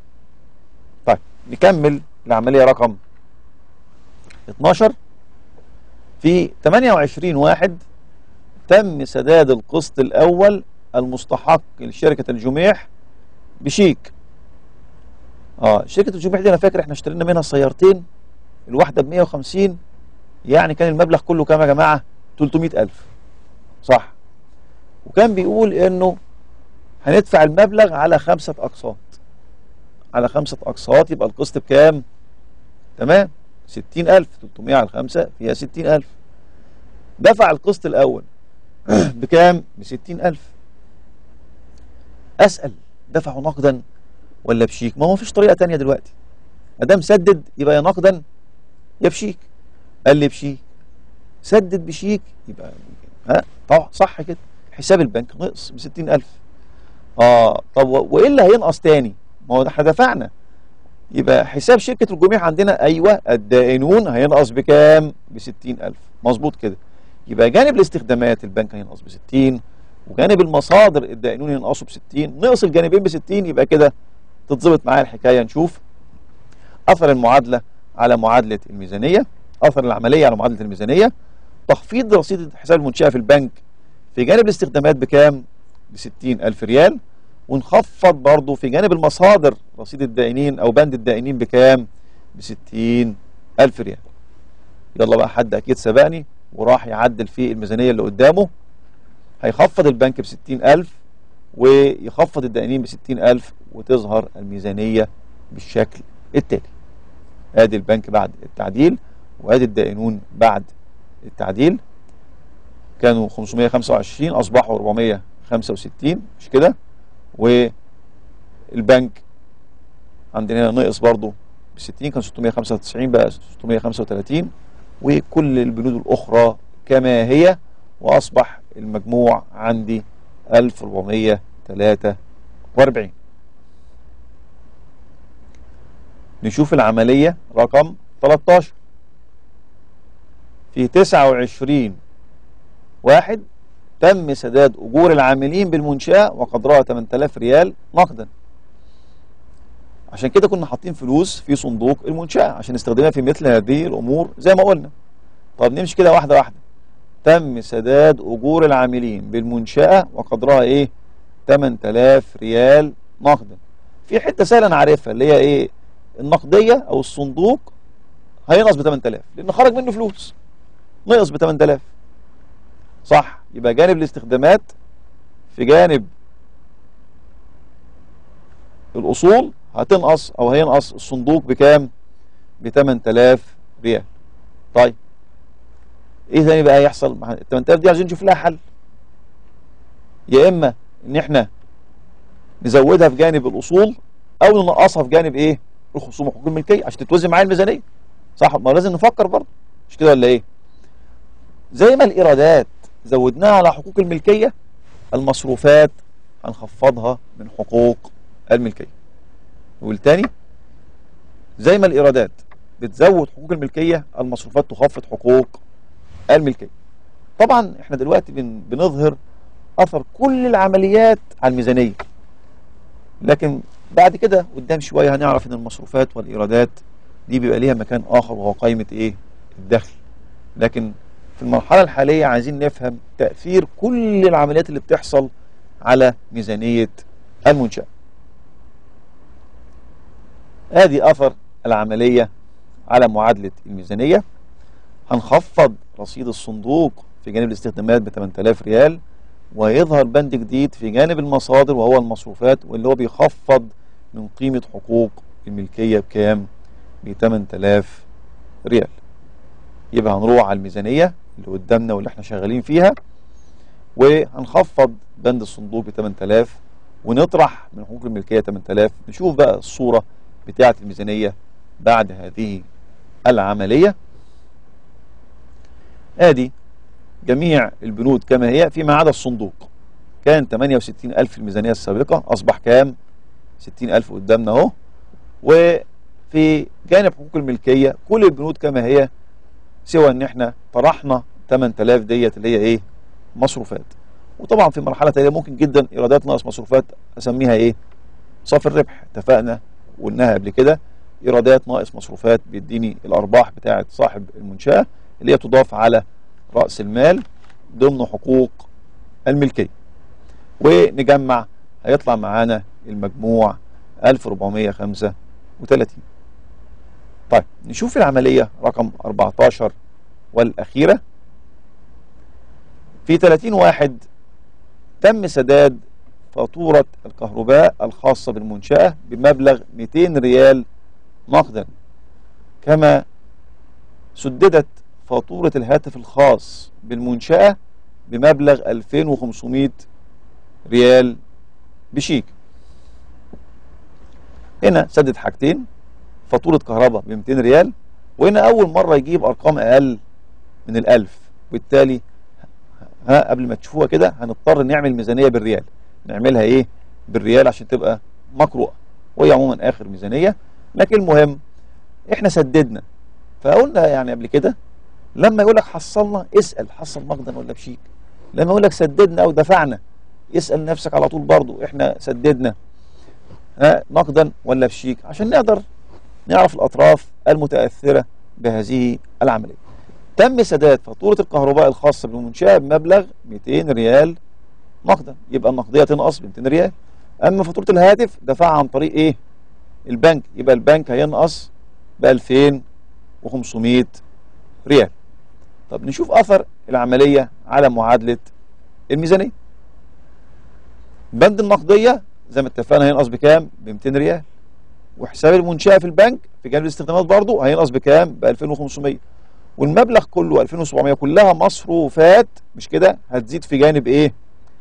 طيب نكمل العملية رقم 12 في 28 واحد تم سداد القسط الأول المستحق لشركة الجميح بشيك اه شركة الجميح دي أنا فاكر احنا اشترينا منها سيارتين الواحدة ب 150 يعني كان المبلغ كله كام يا جماعة 300 ألف صح وكان بيقول انه هندفع المبلغ على خمسة أقساط على خمسة أقساط يبقى القسط بكام تمام ستين ألف 300 على خمسة فيها ستين ألف دفع القسط الأول بكام بستين ألف أسأل دفعه نقدا ولا بشيك ما هو مفيش طريقة تانية دلوقتي ما دام سدد يبقى يا نقدا يا بشيك قال لي بشيك سدد بشيك يبقى ها طبعا صح كده حساب البنك نقص ب 60000 اه طب وايه اللي هينقص تاني ما هو احنا دفعنا يبقى حساب شركة الجميع عندنا ايوه الدائنون هينقص بكام ب 60000 مظبوط كده يبقى جانب الاستخدامات البنك هينقص ب 60 وجانب المصادر الدائنون ينقصوا ب 60 نقص الجانبين ب 60 يبقى كده تتظبط معايا الحكايه نشوف اثر المعادله على معادله الميزانيه اثر العمليه على معادله الميزانيه تخفيض رصيد حساب المنشاه في البنك في جانب الاستخدامات بكام ب 60000 ريال ونخفض برضه في جانب المصادر رصيد الدائنين او بند الدائنين بكام ب 60000 ريال يلا بقى حد اكيد سبقني وراح يعدل في الميزانيه اللي قدامه هيخفض البنك ب 60000 ويخفض الدائنين ب 60000 وتظهر الميزانيه بالشكل التالي ادي البنك بعد التعديل وادي الدائنون بعد التعديل كانوا 525 اصبحوا 465 مش كده والبنك عندنا نقص برضو ب 60 كان 695 بقى 635 وكل البنود الاخرى كما هي واصبح المجموع عندي 1443 نشوف العملية رقم 13 في 29 واحد تم سداد أجور العاملين بالمنشأة وقدرها 8000 ريال نقدا عشان كده كنا حاطين فلوس في صندوق المنشأة عشان نستخدمها في مثل هذه الأمور زي ما قلنا طب نمشي كده واحدة واحدة تم سداد أجور العاملين بالمنشأة وقدرها إيه 8000 ريال نقدا في حتة سهلة أنا عارفها اللي هي إيه النقدية أو الصندوق هينقص ب 8000 لأن خرج منه فلوس نقص ب 8000 صح يبقى جانب الاستخدامات في جانب الأصول هتنقص أو هينقص الصندوق بكام ب 8000 ريال طيب ايه ثاني بقى هيحصل مع ال 8000 دي عايزين نشوف لها حل يا اما ان احنا نزودها في جانب الاصول او ننقصها في جانب ايه الخصوم وحقوق الملكيه عشان تتوزن معايا الميزانيه صح ما لازم نفكر برضه مش كده ولا ايه زي ما الايرادات زودناها على حقوق الملكيه المصروفات هنخفضها من حقوق الملكيه نقول تاني زي ما الايرادات بتزود حقوق الملكيه المصروفات تخفض حقوق الملكيه طبعا احنا دلوقتي بن بنظهر اثر كل العمليات على الميزانيه لكن بعد كده قدام شويه هنعرف ان المصروفات والايرادات دي بيبقى ليها مكان اخر وهو قائمه ايه الدخل لكن في المرحله الحاليه عايزين نفهم تاثير كل العمليات اللي بتحصل على ميزانيه المنشاه ادي اثر العمليه على معادله الميزانيه هنخفض رصيد الصندوق في جانب الاستخدامات ب 8000 ريال ويظهر بند جديد في جانب المصادر وهو المصروفات واللي هو بيخفض من قيمة حقوق الملكية بكام؟ ب 8000 ريال يبقى هنروح على الميزانية اللي قدامنا واللي احنا شغالين فيها وهنخفض بند الصندوق ب 8000 ونطرح من حقوق الملكية 8000 نشوف بقى الصورة بتاعة الميزانية بعد هذه العملية ادي جميع البنود كما هي فيما عدا الصندوق كان 68000 في الميزانية السابقة أصبح كام 60000 قدامنا اهو وفي جانب حقوق الملكية كل البنود كما هي سوى ان احنا طرحنا 8000 ديت اللي هي ايه مصروفات وطبعا في مرحلة تانية ممكن جدا ايرادات ناقص مصروفات اسميها ايه صافي الربح اتفقنا وقلناها قبل كده ايرادات ناقص مصروفات بيديني الارباح بتاعه صاحب المنشاه اللي هي تضاف على رأس المال ضمن حقوق الملكية ونجمع هيطلع معانا المجموع 1435 طيب نشوف العملية رقم 14 والأخيرة في 30 واحد تم سداد فاتورة الكهرباء الخاصة بالمنشأة بمبلغ 200 ريال نقدا كما سددت فاتورة الهاتف الخاص بالمنشأة بمبلغ 2500 ريال بشيك هنا سدد حاجتين فاتورة كهرباء ب 200 ريال وهنا أول مرة يجيب أرقام أقل من الألف وبالتالي ها قبل ما تشوفوها كده هنضطر نعمل ميزانية بالريال نعملها إيه بالريال عشان تبقى مقروءة وهي عموما آخر ميزانية لكن المهم إحنا سددنا فقلنا يعني قبل كده لما يقول لك حصلنا اسأل حصل نقدا ولا بشيك لما يقول لك سددنا أو دفعنا اسأل نفسك على طول برضو إحنا سددنا ها نقدا ولا بشيك عشان نقدر نعرف الأطراف المتأثرة بهذه العملية تم سداد فاتورة الكهرباء الخاصة بالمنشأة بمبلغ 200 ريال نقدا يبقى النقدية تنقص ب 200 ريال أما فاتورة الهاتف دفعها عن طريق إيه البنك يبقى البنك هينقص ب 2500 ريال طب نشوف أثر العملية على معادلة الميزانية بند النقدية زي ما اتفقنا هينقص بكام ب 200 ريال وحساب المنشأة في البنك في جانب الاستخدامات برضه هينقص بكام ب 2500 والمبلغ كله 2700 كلها مصروفات مش كده هتزيد في جانب ايه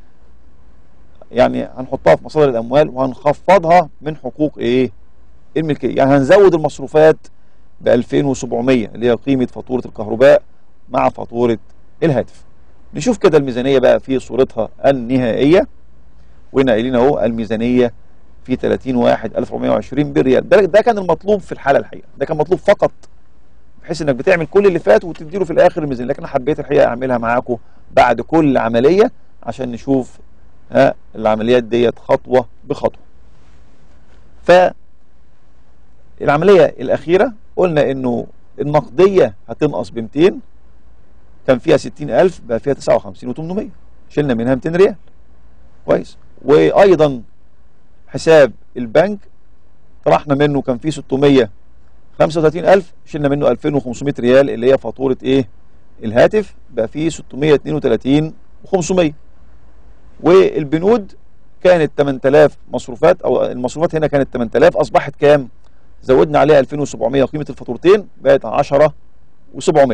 يعني هنحطها في مصادر الاموال وهنخفضها من حقوق ايه الملكيه يعني هنزود المصروفات ب 2700 اللي هي قيمه فاتوره الكهرباء مع فاتوره الهاتف نشوف كده الميزانيه بقى في صورتها النهائيه وهنا قايلين اهو الميزانيه في 30 واحد 1420 بالريال ده, ده كان المطلوب في الحاله الحقيقه ده كان مطلوب فقط بحيث انك بتعمل كل اللي فات وتديله في الاخر الميزانيه لكن انا حبيت الحقيقه اعملها معاكم بعد كل عمليه عشان نشوف ها العمليات ديت خطوه بخطوه ف العمليه الاخيره قلنا انه النقديه هتنقص ب 200 كان فيها 60000 بقى فيها 59 و800 شلنا منها 200 ريال كويس وايضا حساب البنك طرحنا منه كان فيه 635000 شلنا منه 2500 ريال اللي هي فاتوره ايه الهاتف بقى فيه 632 و500 والبنود كانت 8000 مصروفات او المصروفات هنا كانت 8000 اصبحت كام زودنا عليها 2700 قيمه الفاتورتين بقت 10 و700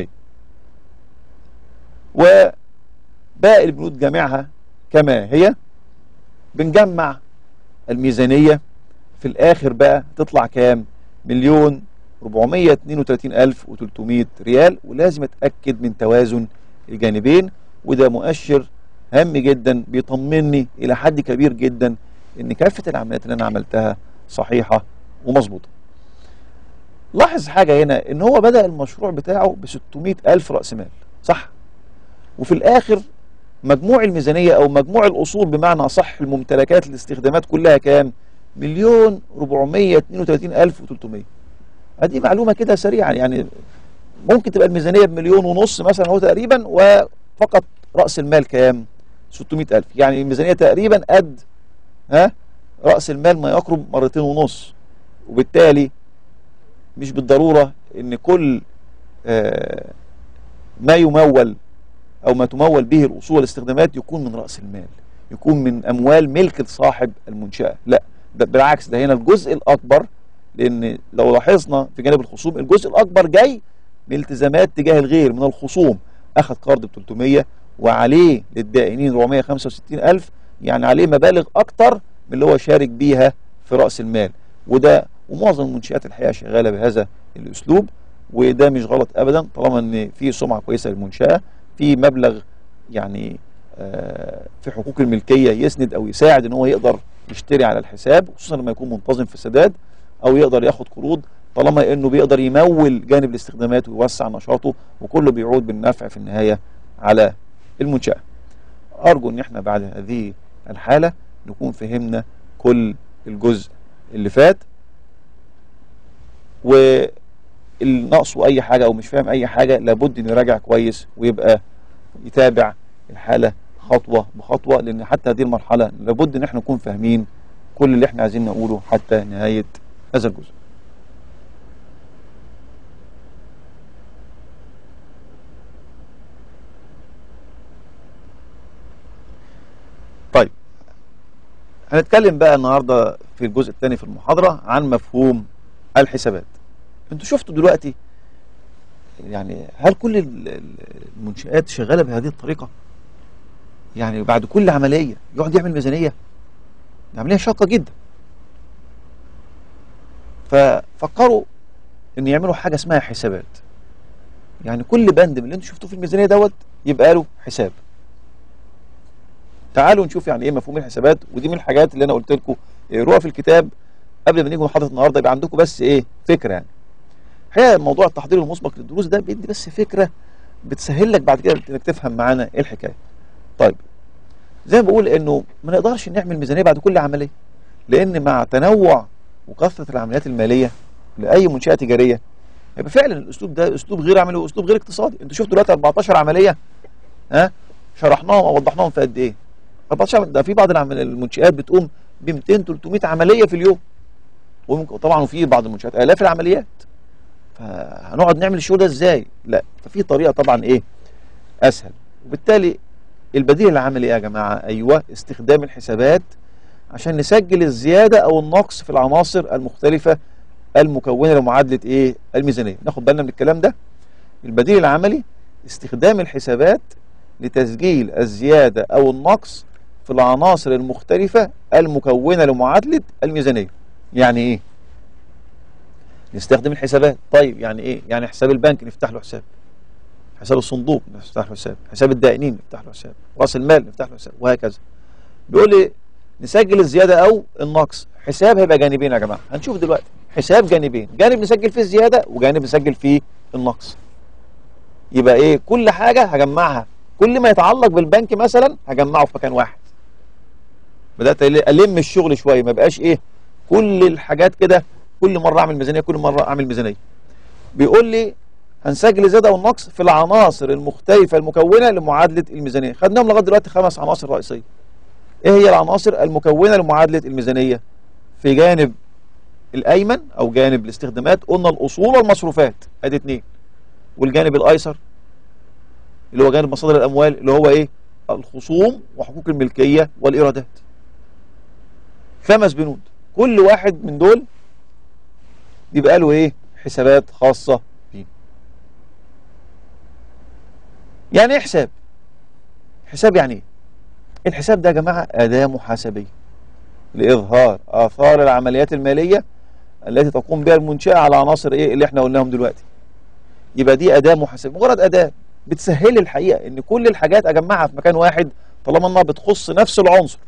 وباقي البنود جامعها كما هي بنجمع الميزانية في الآخر بقى تطلع كام مليون 432 ألف و300 ريال ولازم أتأكد من توازن الجانبين وده مؤشر هام جدا بيطمني إلى حد كبير جدا إن كافة العمليات اللي أنا عملتها صحيحة ومظبوطة لاحظ حاجة هنا إن هو بدأ المشروع بتاعه ب 600 ألف رأس مال صح وفي الآخر مجموع الميزانية أو مجموع الأصول بمعنى أصح الممتلكات الاستخدامات كلها كام؟ مليون 432 ألف و300 هذه معلومة كده سريعا يعني ممكن تبقى الميزانية بمليون ونص مثلا هو تقريبا وفقط رأس المال كام؟ 600 ألف يعني الميزانية تقريبا قد ها رأس المال ما يقرب مرتين ونص وبالتالي مش بالضرورة ان كل آه ما يمول او ما تمول به الاصول والاستخدامات يكون من راس المال يكون من اموال ملك صاحب المنشاه لا ده بالعكس ده هنا الجزء الاكبر لان لو لاحظنا في جانب الخصوم الجزء الاكبر جاي من التزامات تجاه الغير من الخصوم اخذ قرض ب 300 وعليه للدائنين 465 الف يعني عليه مبالغ اكتر من اللي هو شارك بيها في راس المال وده ومعظم المنشآت الحقيقه شغاله بهذا الاسلوب وده مش غلط ابدا طالما ان في سمعه كويسه للمنشاه في مبلغ يعني في حقوق الملكيه يسند او يساعد ان هو يقدر يشتري على الحساب خصوصا لما يكون منتظم في السداد او يقدر ياخد قروض طالما انه بيقدر يمول جانب الاستخدامات ويوسع نشاطه وكله بيعود بالنفع في النهايه على المنشاه. ارجو ان احنا بعد هذه الحاله نكون فهمنا كل الجزء اللي فات اللي ناقصه اي حاجه او مش فاهم اي حاجه لابد انه يراجع كويس ويبقى يتابع الحاله خطوه بخطوه لان حتى هذه المرحله لابد ان احنا نكون فاهمين كل اللي احنا عايزين نقوله حتى نهايه هذا الجزء. طيب هنتكلم بقى النهارده في الجزء الثاني في المحاضره عن مفهوم الحسابات. انتوا شفتوا دلوقتي يعني هل كل ال- ال- المنشآت شغاله بهذه الطريقه؟ يعني بعد كل عمليه يقعد يعمل ميزانيه دي عمليه شاقه جدا. ففكروا ان يعملوا حاجه اسمها حسابات. يعني كل بند من اللي انتوا شفتوه في الميزانيه دوت يبقى له حساب. تعالوا نشوف يعني ايه مفهوم الحسابات ودي من الحاجات اللي انا قلت لكم اقروها في الكتاب قبل ما نيجي محاضره النهارده يبقى عندكم بس ايه فكره يعني. الحقيقه موضوع التحضير المسبق للدروس ده بيدي بس فكره بتسهل لك بعد كده انك تفهم معانا ايه الحكايه. طيب زي ما بقول انه ما نقدرش نعمل ميزانيه بعد كل عمليه لان مع تنوع وكثره العمليات الماليه لاي منشاه تجاريه يبقى فعلا الاسلوب ده اسلوب غير عملي واسلوب غير اقتصادي انتوا شفتوا دلوقتي 14 عمليه ها شرحناهم او وضحناهم في قد ايه 14 ده في بعض العمل- المنشآت بتقوم ب 200 300 عمليه في اليوم وممكن طبعا وفي بعض المنشآت الاف العمليات فهنقعد نعمل الشغل ده ازاي؟ لا ففي طريقه طبعا ايه؟ اسهل وبالتالي البديل العملي ايه يا جماعه؟ ايوه استخدام الحسابات عشان نسجل الزياده او النقص في العناصر المختلفه المكونه لمعادله ايه؟ الميزانيه، ناخد بالنا من الكلام ده؟ البديل العملي استخدام الحسابات لتسجيل الزياده او النقص في العناصر المختلفه المكونه لمعادله الميزانيه. يعني ايه؟ نستخدم الحسابات طيب يعني ايه يعني حساب البنك نفتح له حساب حساب الصندوق نفتح له حساب حساب الدائنين نفتح له حساب راس المال نفتح له حساب وهكذا بيقول لي نسجل الزياده او النقص حساب هيبقى جانبين يا جماعه هنشوف دلوقتي حساب جانبين جانب نسجل فيه الزياده وجانب نسجل فيه النقص يبقى ايه كل حاجه هجمعها كل ما يتعلق بالبنك مثلا هجمعه في مكان واحد بدات الم الشغل شويه ما بقاش ايه كل الحاجات كده كل مره اعمل ميزانيه كل مره اعمل ميزانيه بيقول لي هنسجل الزياده والنقص في العناصر المختلفه المكونه لمعادله الميزانيه خدناهم لغايه دلوقتي خمس عناصر رئيسيه ايه هي العناصر المكونه لمعادله الميزانيه في جانب الايمن او جانب الاستخدامات قلنا الاصول والمصروفات ادي اتنين والجانب الايسر اللي هو جانب مصادر الاموال اللي هو ايه الخصوم وحقوق الملكيه والايرادات خمس بنود كل واحد من دول يبقى له ايه حسابات خاصة بيه يعني ايه حساب حساب يعني ايه الحساب ده يا جماعة أداة محاسبية لإظهار آثار العمليات المالية التي تقوم بها المنشأة على عناصر ايه اللي احنا قلناهم دلوقتي يبقى دي أداة محاسبية مجرد أداة بتسهل لي الحقيقة ان كل الحاجات اجمعها في مكان واحد طالما انها بتخص نفس العنصر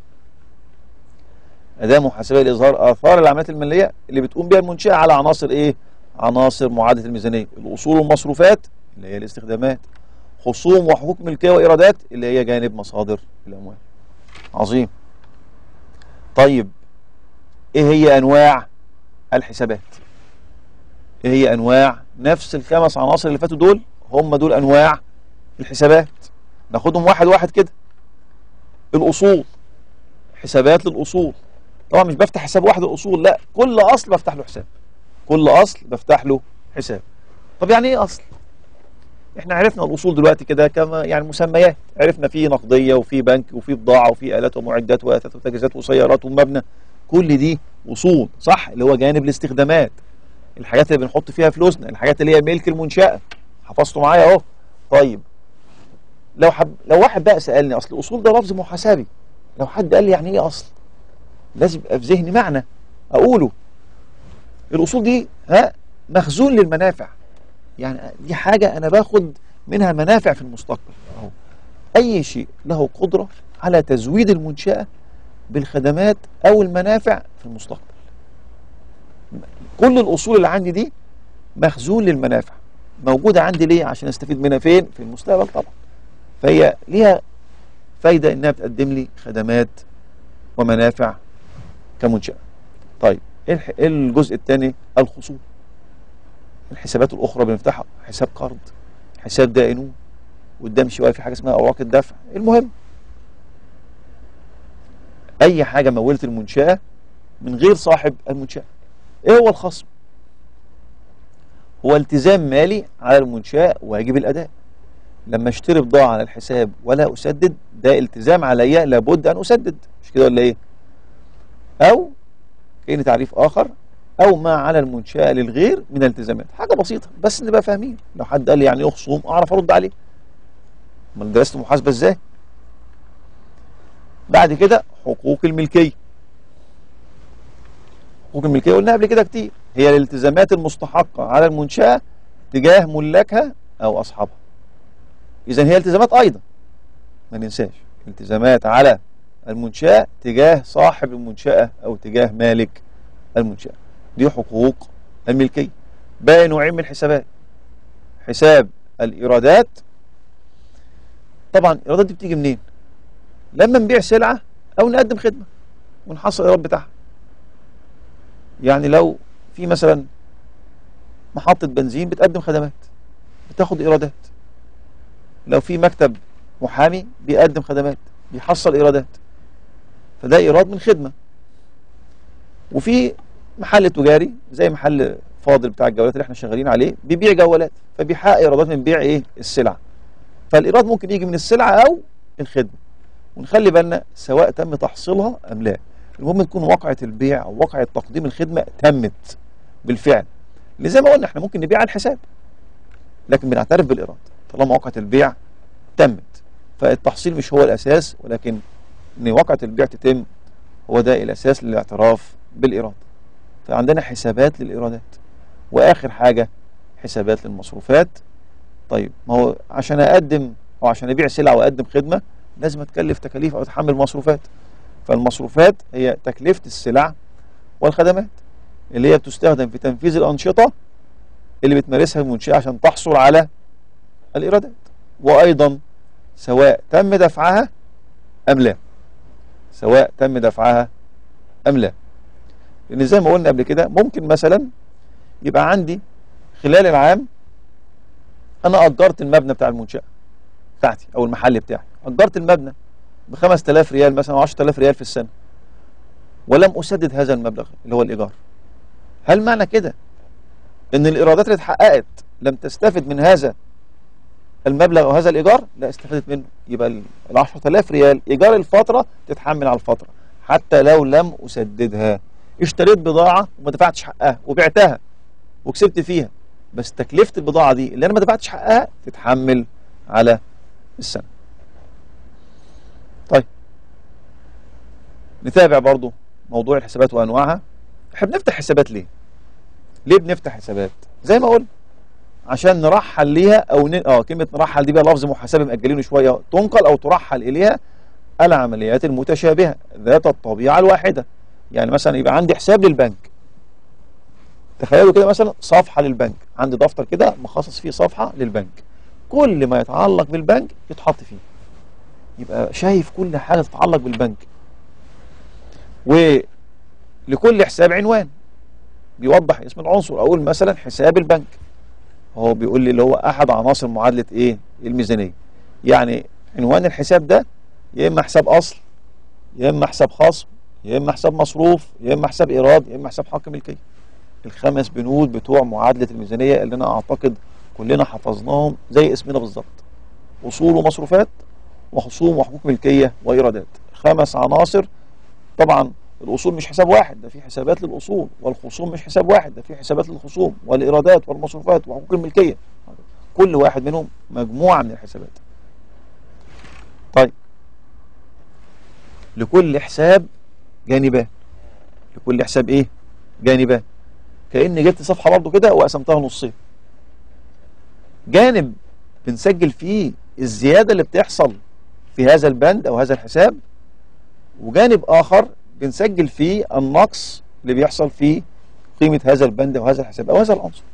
أداة محاسبية لإظهار آثار العمليات المالية اللي بتقوم بها المنشأة على عناصر إيه؟ عناصر معادلة الميزانية، الأصول والمصروفات اللي هي الاستخدامات، خصوم وحقوق ملكية وإيرادات اللي هي جانب مصادر الأموال. عظيم. طيب إيه هي أنواع الحسابات؟ إيه هي أنواع نفس الخمس عناصر اللي فاتوا دول هم دول أنواع الحسابات. ناخدهم واحد واحد كده. الأصول حسابات للأصول طبعا مش بفتح حساب واحد الاصول لا كل اصل بفتح له حساب كل اصل بفتح له حساب طب يعني ايه اصل احنا عرفنا الاصول دلوقتي كده كما يعني مسميات عرفنا في نقديه وفي بنك وفي بضاعه وفي الات ومعدات واثاث وتجهيزات وسيارات ومبنى كل دي اصول صح اللي هو جانب الاستخدامات الحاجات اللي بنحط فيها فلوسنا الحاجات اللي هي ملك المنشاه حفظتوا معايا اهو طيب لو حب لو واحد بقى سالني اصل الاصول ده لفظ محاسبي لو حد قال لي يعني ايه اصل لازم يبقى في ذهني معنى اقوله الاصول دي ها مخزون للمنافع يعني دي حاجه انا باخد منها منافع في المستقبل اهو اي شيء له قدره على تزويد المنشاه بالخدمات او المنافع في المستقبل كل الاصول اللي عندي دي مخزون للمنافع موجوده عندي ليه عشان استفيد منها فين في المستقبل طبعا فهي ليها فايده انها بتقدم لي خدمات ومنافع كمنشأة طيب ايه الجزء الثاني الخصوم الحسابات الاخرى بنفتحها حساب قرض حساب دائنون قدام شويه في حاجه اسمها اوراق الدفع المهم اي حاجه مولت المنشاه من غير صاحب المنشاه ايه هو الخصم هو التزام مالي على المنشاه واجب الاداء لما اشتري بضاعه على الحساب ولا اسدد ده التزام عليا لابد ان اسدد مش كده ولا ايه او كاين تعريف اخر او ما على المنشاه للغير من الالتزامات حاجه بسيطه بس نبقى فاهمين لو حد قال لي يعني ايه خصوم اعرف ارد عليه امال درست محاسبه ازاي بعد كده حقوق الملكيه حقوق الملكيه قلنا قبل كده كتير هي الالتزامات المستحقه على المنشاه تجاه ملاكها او اصحابها اذا هي التزامات ايضا ما ننساش التزامات على المنشاه تجاه صاحب المنشاه او تجاه مالك المنشاه دي حقوق الملكيه باقي نوعين من الحسابات حساب الايرادات طبعا الايرادات دي بتيجي منين لما نبيع سلعه او نقدم خدمه ونحصل الايراد بتاعها يعني لو في مثلا محطه بنزين بتقدم خدمات بتاخد ايرادات لو في مكتب محامي بيقدم خدمات بيحصل ايرادات فده ايراد من خدمه وفي محل تجاري زي محل فاضل بتاع الجوالات اللي احنا شغالين عليه بيبيع جوالات فبيحقق ايرادات من بيع ايه السلع فالايراد ممكن يجي من السلعه او الخدمه ونخلي بالنا سواء تم تحصيلها ام لا المهم تكون واقعه البيع او واقعه تقديم الخدمه تمت بالفعل اللي زي ما قلنا احنا ممكن نبيع على الحساب لكن بنعترف بالايراد طالما واقعه البيع تمت فالتحصيل مش هو الاساس ولكن ان واقعه البيع تتم هو ده الاساس للاعتراف بالايراد فعندنا حسابات للايرادات واخر حاجه حسابات للمصروفات طيب ما هو عشان اقدم او عشان ابيع سلعه واقدم خدمه لازم اتكلف تكاليف او اتحمل مصروفات فالمصروفات هي تكلفه السلع والخدمات اللي هي بتستخدم في تنفيذ الانشطه اللي بتمارسها المنشاه عشان تحصل على الايرادات وايضا سواء تم دفعها ام لا سواء تم دفعها ام لا لان زي ما قلنا قبل كده ممكن مثلا يبقى عندي خلال العام انا اجرت المبنى بتاع المنشاه بتاعتي او المحل بتاعي اجرت المبنى ب 5000 ريال مثلا او 10000 ريال في السنه ولم اسدد هذا المبلغ اللي هو الايجار هل معنى كده ان الايرادات اللي اتحققت لم تستفد من هذا المبلغ او هذا الايجار لا استفدت منه يبقى ال 10000 ريال ايجار الفتره تتحمل على الفتره حتى لو لم اسددها اشتريت بضاعه وما دفعتش حقها وبعتها وكسبت فيها بس تكلفه البضاعه دي اللي انا ما دفعتش حقها تتحمل على السنه طيب نتابع برضو موضوع الحسابات وانواعها احنا بنفتح حسابات ليه ليه بنفتح حسابات زي ما قلنا عشان نرحل ليها او ن... اه كلمه نرحل دي بقى لفظ محاسبه مأجلينه شويه تنقل او ترحل اليها العمليات المتشابهه ذات الطبيعه الواحده يعني مثلا يبقى عندي حساب للبنك تخيلوا كده مثلا صفحه للبنك عندي دفتر كده مخصص فيه صفحه للبنك كل ما يتعلق بالبنك يتحط فيه يبقى شايف كل حاجه تتعلق بالبنك ولكل حساب عنوان بيوضح اسم العنصر اقول مثلا حساب البنك هو بيقول لي اللي هو احد عناصر معادله ايه الميزانيه يعني عنوان الحساب ده يا اما حساب اصل يا اما حساب خصم يا اما حساب مصروف يا اما حساب ايراد يا اما حساب حق ملكيه الخمس بنود بتوع معادله الميزانيه اللي انا اعتقد كلنا حفظناهم زي اسمنا بالظبط اصول ومصروفات وخصوم وحقوق ملكيه وايرادات خمس عناصر طبعا الاصول مش حساب واحد ده في حسابات للاصول والخصوم مش حساب واحد ده في حسابات للخصوم والايرادات والمصروفات وحقوق الملكيه كل واحد منهم مجموعه من الحسابات طيب لكل حساب جانبان لكل حساب ايه جانبان كأني جبت صفحه برضه كده وقسمتها نصين جانب بنسجل فيه الزياده اللي بتحصل في هذا البند او هذا الحساب وجانب اخر بنسجل فيه النقص اللي بيحصل في قيمة هذا البند أو هذا الحساب أو هذا العنصر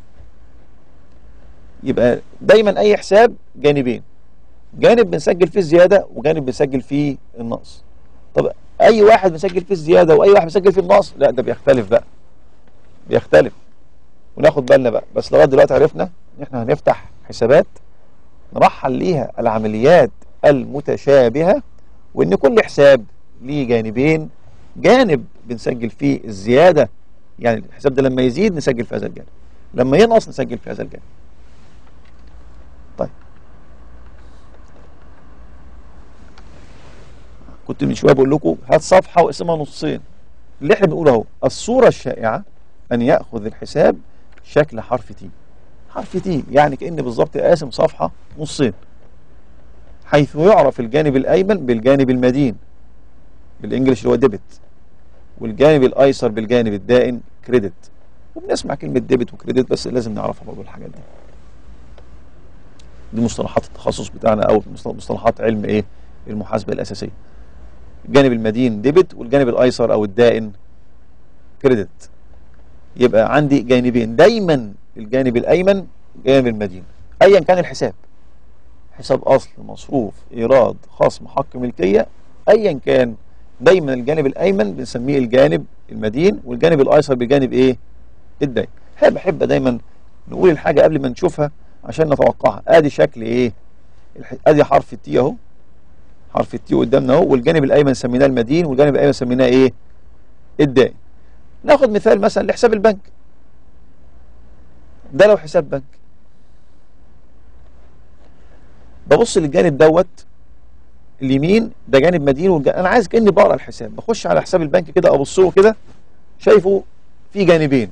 يبقى دايما أي حساب جانبين جانب بنسجل فيه الزيادة وجانب بنسجل فيه النقص طب أي واحد بنسجل فيه الزيادة وأي واحد بنسجل فيه النقص لا ده بيختلف بقى بيختلف وناخد بالنا بقى بس لغايه دلوقتي عرفنا ان احنا هنفتح حسابات نرحل ليها العمليات المتشابهه وان كل حساب ليه جانبين جانب بنسجل فيه الزياده يعني الحساب ده لما يزيد نسجل في هذا الجانب لما ينقص نسجل في هذا الجانب طيب كنت من شويه بقول لكم هات صفحه واقسمها نصين اللي احنا بنقوله اهو الصوره الشائعه ان ياخذ الحساب شكل حرف تي حرف تي يعني كأن بالظبط قاسم صفحة نصين حيث يعرف الجانب الأيمن بالجانب المدين بالإنجليش اللي هو ديبت والجانب الأيسر بالجانب الدائن كريدت وبنسمع كلمة ديبت وكريدت بس لازم نعرفها برضه الحاجات دي دي مصطلحات التخصص بتاعنا أو مصطلحات علم إيه المحاسبة الأساسية الجانب المدين ديبت والجانب الأيسر أو الدائن كريدت يبقى عندي جانبين دايما الجانب الايمن جانب المدين ايا كان الحساب حساب اصل مصروف ايراد خصم حق ملكيه ايا كان دايما الجانب الايمن بنسميه الجانب المدين والجانب الايسر بجانب ايه الدين بحب بحب دايما نقول الحاجه قبل ما نشوفها عشان نتوقعها ادي شكل ايه ادي حرف التي اهو حرف التي قدامنا اهو والجانب الايمن سميناه المدين والجانب الايمن سميناه ايه الدائن ناخد مثال مثلا لحساب البنك ده لو حساب بنك ببص للجانب دوت اليمين ده جانب مدين والجانب انا عايز كاني بقرا الحساب بخش على حساب البنك كده ابص له كده شايفه في جانبين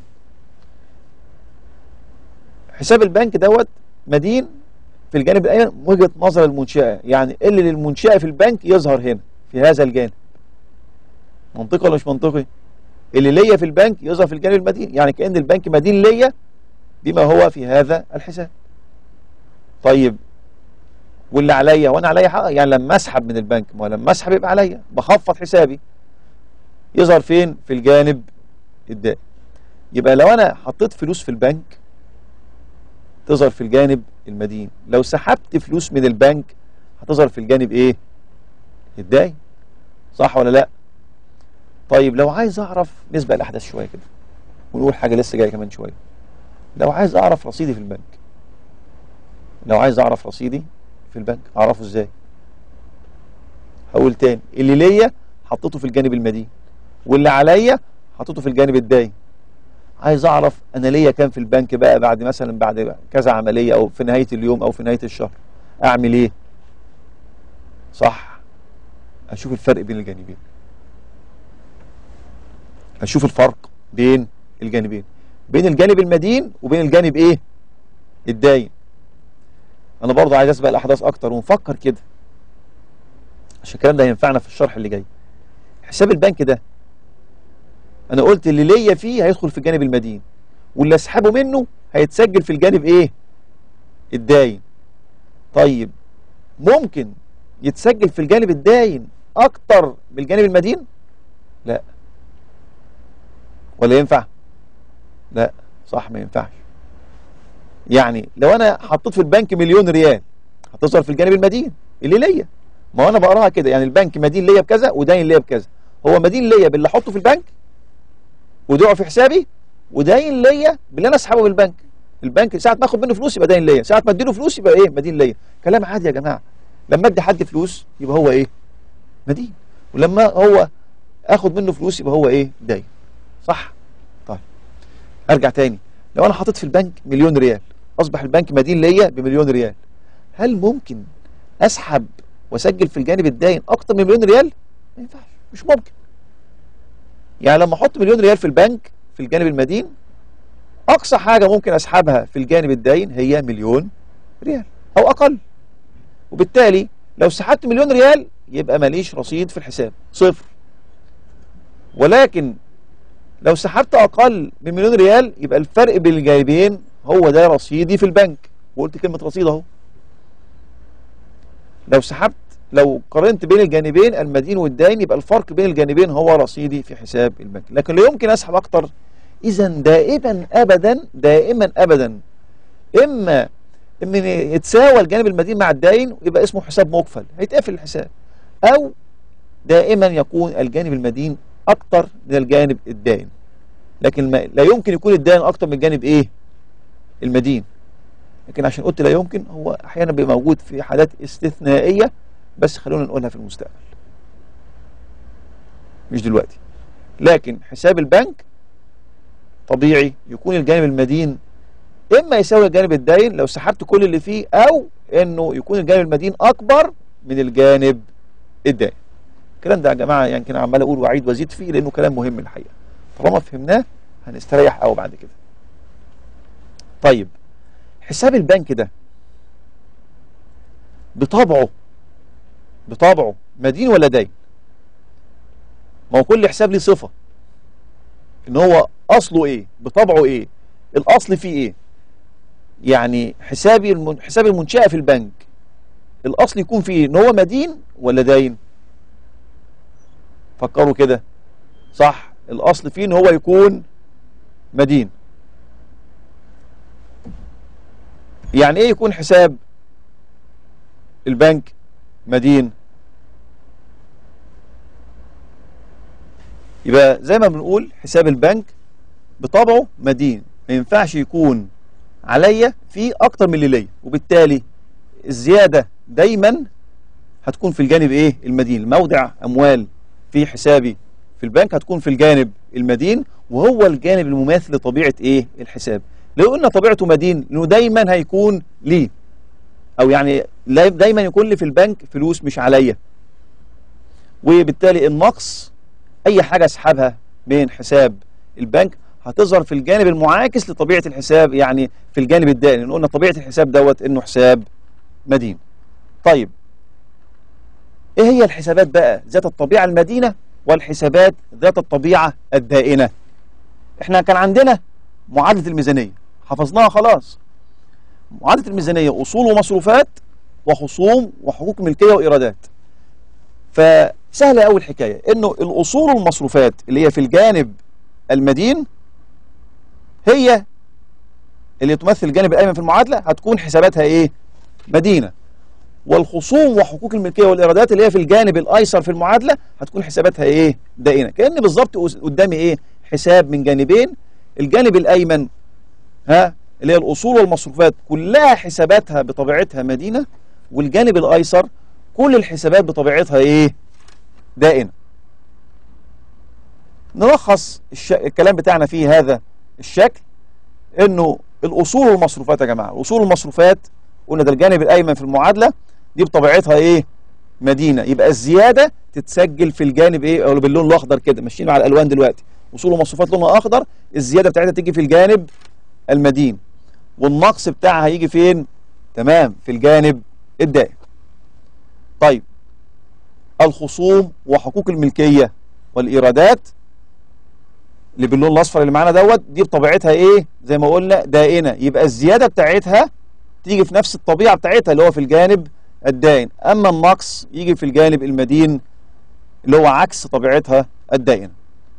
حساب البنك دوت مدين في الجانب الايمن وجهه نظر المنشاه يعني اللي للمنشاه في البنك يظهر هنا في هذا الجانب منطقي ولا مش منطقي اللي ليا في البنك يظهر في الجانب المدين يعني كأن البنك مدين ليا بما هو في هذا الحساب طيب واللي عليا وانا عليا حق يعني لما اسحب من البنك ما لما اسحب يبقى عليا بخفض حسابي يظهر فين في الجانب الدائم يبقى لو انا حطيت فلوس في البنك تظهر في الجانب المدين لو سحبت فلوس من البنك هتظهر في الجانب ايه الدائم صح ولا لا طيب لو عايز اعرف نسبة الاحداث شوية كده ونقول حاجة لسه جاية كمان شوية لو عايز اعرف رصيدي في البنك لو عايز اعرف رصيدي في البنك اعرفه ازاي هقول تاني اللي ليا حطيته في الجانب المدين واللي عليا حطيته في الجانب الداين عايز اعرف انا ليا كام في البنك بقى بعد مثلا بعد كذا عملية او في نهاية اليوم او في نهاية الشهر اعمل ايه صح اشوف الفرق بين الجانبين اشوف الفرق بين الجانبين بين الجانب المدين وبين الجانب ايه الداين انا برضه عايز اسبق الاحداث اكتر ونفكر كده عشان الكلام ده هينفعنا في الشرح اللي جاي حساب البنك ده انا قلت اللي ليا فيه هيدخل في الجانب المدين واللي اسحبه منه هيتسجل في الجانب ايه الداين طيب ممكن يتسجل في الجانب الداين اكتر من الجانب المدين لا ولا ينفع لا صح ما ينفعش يعني لو انا حطيت في البنك مليون ريال هتظهر في الجانب المدين اللي ليا ما انا بقراها كده يعني البنك مدين ليا بكذا وداين ليا بكذا هو مدين ليا باللي احطه في البنك ودعه في حسابي وداين ليا باللي انا اسحبه من البنك البنك ساعه ما اخد منه فلوس يبقى داين ليا ساعه ما اديله فلوس يبقى ايه مدين ليا كلام عادي يا جماعه لما ادي حد فلوس يبقى هو ايه مدين ولما هو اخد منه فلوس يبقى هو ايه داين صح طيب ارجع تاني لو انا حطيت في البنك مليون ريال اصبح البنك مدين ليا بمليون ريال هل ممكن اسحب واسجل في الجانب الداين اكتر من مليون ريال ما ينفعش مش ممكن يعني لما احط مليون ريال في البنك في الجانب المدين اقصى حاجة ممكن اسحبها في الجانب الداين هي مليون ريال او اقل وبالتالي لو سحبت مليون ريال يبقى ماليش رصيد في الحساب صفر ولكن لو سحبت اقل من مليون ريال يبقى الفرق بين الجانبين هو ده رصيدي في البنك وقلت كلمة رصيد اهو لو سحبت لو قارنت بين الجانبين المدين والداين يبقى الفرق بين الجانبين هو رصيدي في حساب البنك لكن لا يمكن اسحب اكتر اذا دائما ابدا دائما ابدا اما ان يتساوى الجانب المدين مع الداين يبقى اسمه حساب مقفل هيتقفل الحساب او دائما يكون الجانب المدين اكتر من الجانب الداين لكن ما لا يمكن يكون الداين اكتر من الجانب ايه المدين لكن عشان قلت لا يمكن هو احيانا بيبقى موجود في حالات استثنائيه بس خلونا نقولها في المستقبل مش دلوقتي لكن حساب البنك طبيعي يكون الجانب المدين اما يساوي الجانب الداين لو سحبت كل اللي فيه او انه يكون الجانب المدين اكبر من الجانب الداين الكلام ده يا جماعه يعني كان عمال اقول واعيد وازيد فيه لانه كلام مهم الحقيقه طالما فهمناه هنستريح قوي بعد كده طيب حساب البنك ده بطبعه بطبعه مدين ولا داين ما هو كل حساب ليه صفه ان هو اصله ايه بطبعه ايه الاصل فيه ايه يعني حسابي المن... حساب المنشأة في البنك الاصل يكون فيه ان هو مدين ولا داين فكروا كده صح الاصل فيه ان هو يكون مدين يعني ايه يكون حساب البنك مدين يبقى زي ما بنقول حساب البنك بطبعه مدين ما ينفعش يكون عليا فيه اكتر من اللي ليا وبالتالي الزياده دايما هتكون في الجانب ايه المدين موضع اموال في حسابي في البنك هتكون في الجانب المدين وهو الجانب المماثل لطبيعه ايه الحساب لو قلنا طبيعته مدين لانه دايما هيكون ليه او يعني لا- دايما يكون لي في البنك فلوس مش عليا وبالتالي النقص اي حاجه اسحبها من حساب البنك هتظهر في الجانب المعاكس لطبيعه الحساب يعني في الجانب الدائن لان قلنا طبيعه الحساب دوت انه حساب مدين طيب ايه هي الحسابات بقى ذات الطبيعه المدينه والحسابات ذات الطبيعه الدائنه احنا كان عندنا معادله الميزانيه حفظناها خلاص معادله الميزانيه اصول ومصروفات وخصوم وحقوق ملكيه وايرادات فسهله قوي الحكايه انه الاصول والمصروفات اللي هي في الجانب المدين هي اللي تمثل الجانب الايمن في المعادله هتكون حساباتها ايه مدينه والخصوم وحقوق الملكيه والايرادات اللي هي في الجانب الايسر في المعادله هتكون حساباتها ايه دائنه كان بالظبط قس- قدامي ايه حساب من جانبين الجانب الايمن ها اللي هي الاصول والمصروفات كلها حساباتها بطبيعتها مدينه والجانب الايسر كل الحسابات بطبيعتها ايه دائنه نلخص الش... الكلام بتاعنا في هذا الشكل انه الاصول والمصروفات يا جماعه الاصول والمصروفات قلنا ده الجانب الايمن في المعادله دي بطبيعتها ايه مدينه يبقى الزياده تتسجل في الجانب ايه او باللون الاخضر كده ماشيين مع الالوان دلوقتي اصول ومصروفات لونها اخضر الزياده بتاعتها تيجي في الجانب المدين والنقص بتاعها هيجي فين تمام في الجانب الدائم طيب الخصوم وحقوق الملكيه والايرادات اللي باللون الاصفر اللي معانا دوت دي بطبيعتها ايه زي ما قلنا دائنه يبقى الزياده بتاعتها تيجي في نفس الطبيعه بتاعتها اللي هو في الجانب الدائن اما النقص يجي في الجانب المدين اللي هو عكس طبيعتها الدائنه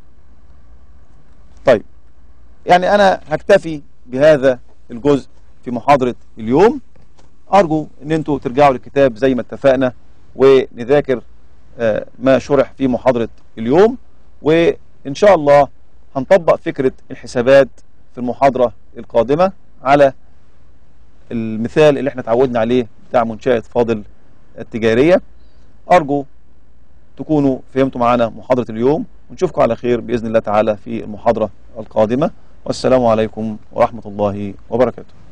طيب يعني انا هكتفي بهذا الجزء في محاضره اليوم ارجو ان انتوا ترجعوا للكتاب زي ما اتفقنا ونذاكر آه، ما شرح في محاضره اليوم وان شاء الله هنطبق فكره الحسابات في المحاضره القادمه على المثال اللي احنا اتعودنا عليه بتاع منشأة فاضل التجارية أرجو تكونوا فهمتوا معنا محاضرة اليوم ونشوفكم على خير بإذن الله تعالى في المحاضرة القادمة والسلام عليكم ورحمة الله وبركاته